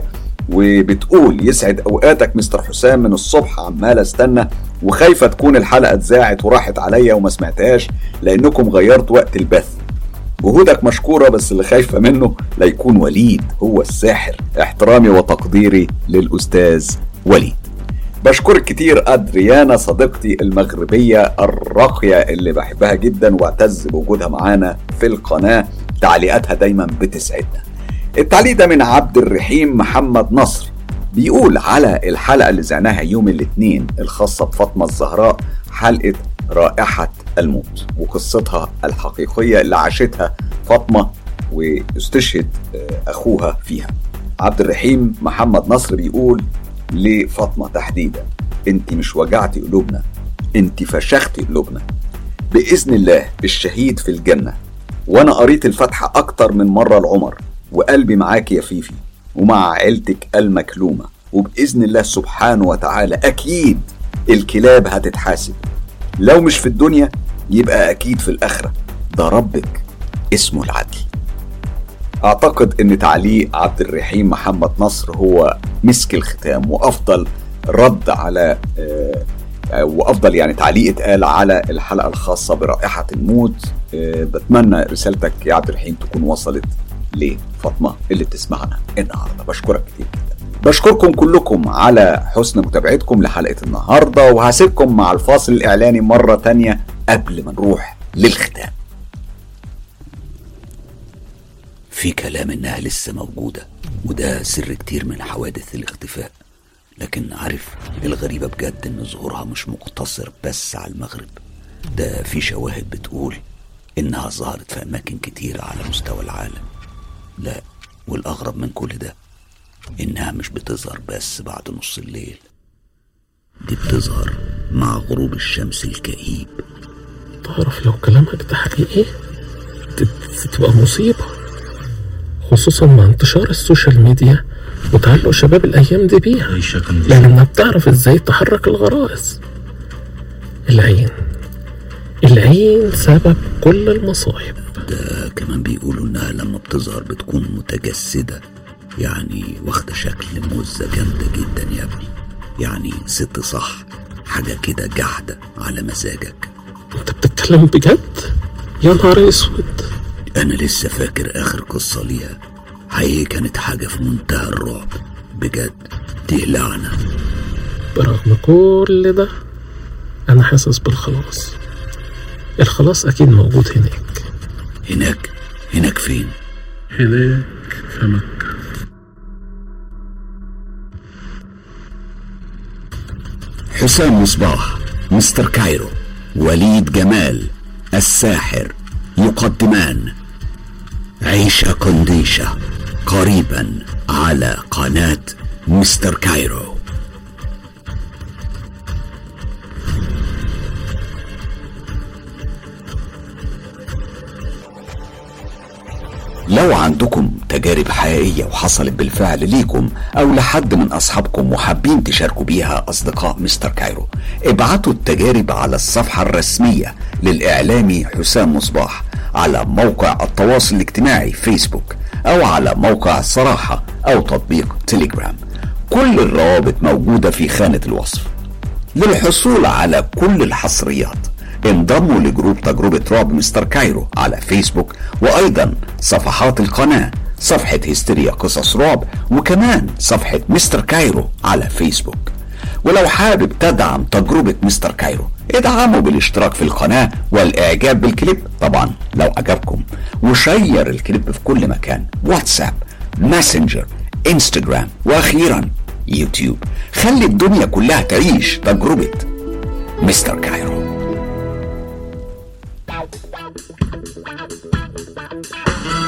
وبتقول يسعد اوقاتك مستر حسام من الصبح عمال استنى وخايفه تكون الحلقه اتذاعت وراحت عليا وما سمعتهاش لانكم غيرت وقت البث جهودك مشكورة بس اللي خايفة منه لا يكون وليد هو الساحر احترامي وتقديري للأستاذ وليد بشكرك كتير أدريانا صديقتي المغربية الراقية اللي بحبها جدا واعتز بوجودها معانا في القناة تعليقاتها دايما بتسعدنا التعليق ده من عبد الرحيم محمد نصر بيقول على الحلقة اللي زعناها يوم الاثنين الخاصة بفاطمة الزهراء حلقة رائحة الموت وقصتها الحقيقية اللي عاشتها فاطمة واستشهد آه، أخوها فيها عبد الرحيم محمد نصر بيقول لفاطمة تحديدا انت مش وجعتي قلوبنا انت فشختي قلوبنا بإذن الله الشهيد في الجنة وأنا قريت الفاتحة أكتر من مرة لعمر وقلبي معاك يا فيفي ومع عيلتك المكلومة وبإذن الله سبحانه وتعالى أكيد الكلاب هتتحاسب لو مش في الدنيا يبقى أكيد في الآخرة ده ربك اسمه العدل اعتقد ان تعليق عبد الرحيم محمد نصر هو مسك الختام وافضل رد على آه، وافضل يعني تعليق اتقال على الحلقه الخاصه برائحه الموت آه، بتمنى رسالتك يا عبد الرحيم تكون وصلت لفاطمه اللي بتسمعنا النهارده بشكرك كتير جدا بشكركم كلكم على حسن متابعتكم لحلقه النهارده وهسيبكم مع الفاصل الاعلاني مره تانية قبل ما نروح للختام في كلام إنها لسه موجودة وده سر كتير من حوادث الاختفاء لكن عارف الغريبة بجد إن ظهورها مش مقتصر بس على المغرب ده في شواهد بتقول إنها ظهرت في أماكن كتير على مستوى العالم لا والأغرب من كل ده إنها مش بتظهر بس بعد نص الليل دي بتظهر مع غروب الشمس الكئيب تعرف لو كلامك ده حقيقي تت- تبقى مصيبة خصوصا مع انتشار السوشيال ميديا وتعلق شباب الأيام دي بيها لأنها بتعرف إزاي تحرك الغرائز العين العين سبب كل المصايب ده كمان بيقولوا انها لما بتظهر بتكون متجسدة يعني واخدة شكل مزة جامدة جدا يا ابني يعني ست صح حاجة كده جحدة على مزاجك انت بتتكلم بجد يا نهار اسود انا لسه فاكر اخر قصة ليها حقيقي كانت حاجة في منتهى الرعب بجد دي لعنة برغم كل ده انا حاسس بالخلاص الخلاص اكيد موجود هناك هناك هناك فين هناك في مكة حسام مصباح مستر كايرو وليد جمال الساحر يقدمان عيشة كونديشة قريبا على قناة مستر كايرو لو عندكم تجارب حقيقية وحصلت بالفعل ليكم أو لحد من أصحابكم وحابين تشاركوا بيها أصدقاء مستر كايرو ابعتوا التجارب على الصفحة الرسمية للإعلامي حسام مصباح على موقع التواصل الاجتماعي فيسبوك أو على موقع صراحة أو تطبيق تليجرام كل الروابط موجودة في خانة الوصف للحصول على كل الحصريات انضموا لجروب تجربة رعب مستر كايرو على فيسبوك وأيضا صفحات القناة صفحة هستيريا قصص رعب وكمان صفحة مستر كايرو على فيسبوك ولو حابب تدعم تجربة مستر كايرو ادعموا بالاشتراك في القناة والإعجاب بالكليب طبعا لو عجبكم وشير الكليب في كل مكان واتساب ماسنجر انستجرام وأخيرا يوتيوب خلي الدنيا كلها تعيش تجربة مستر كايرو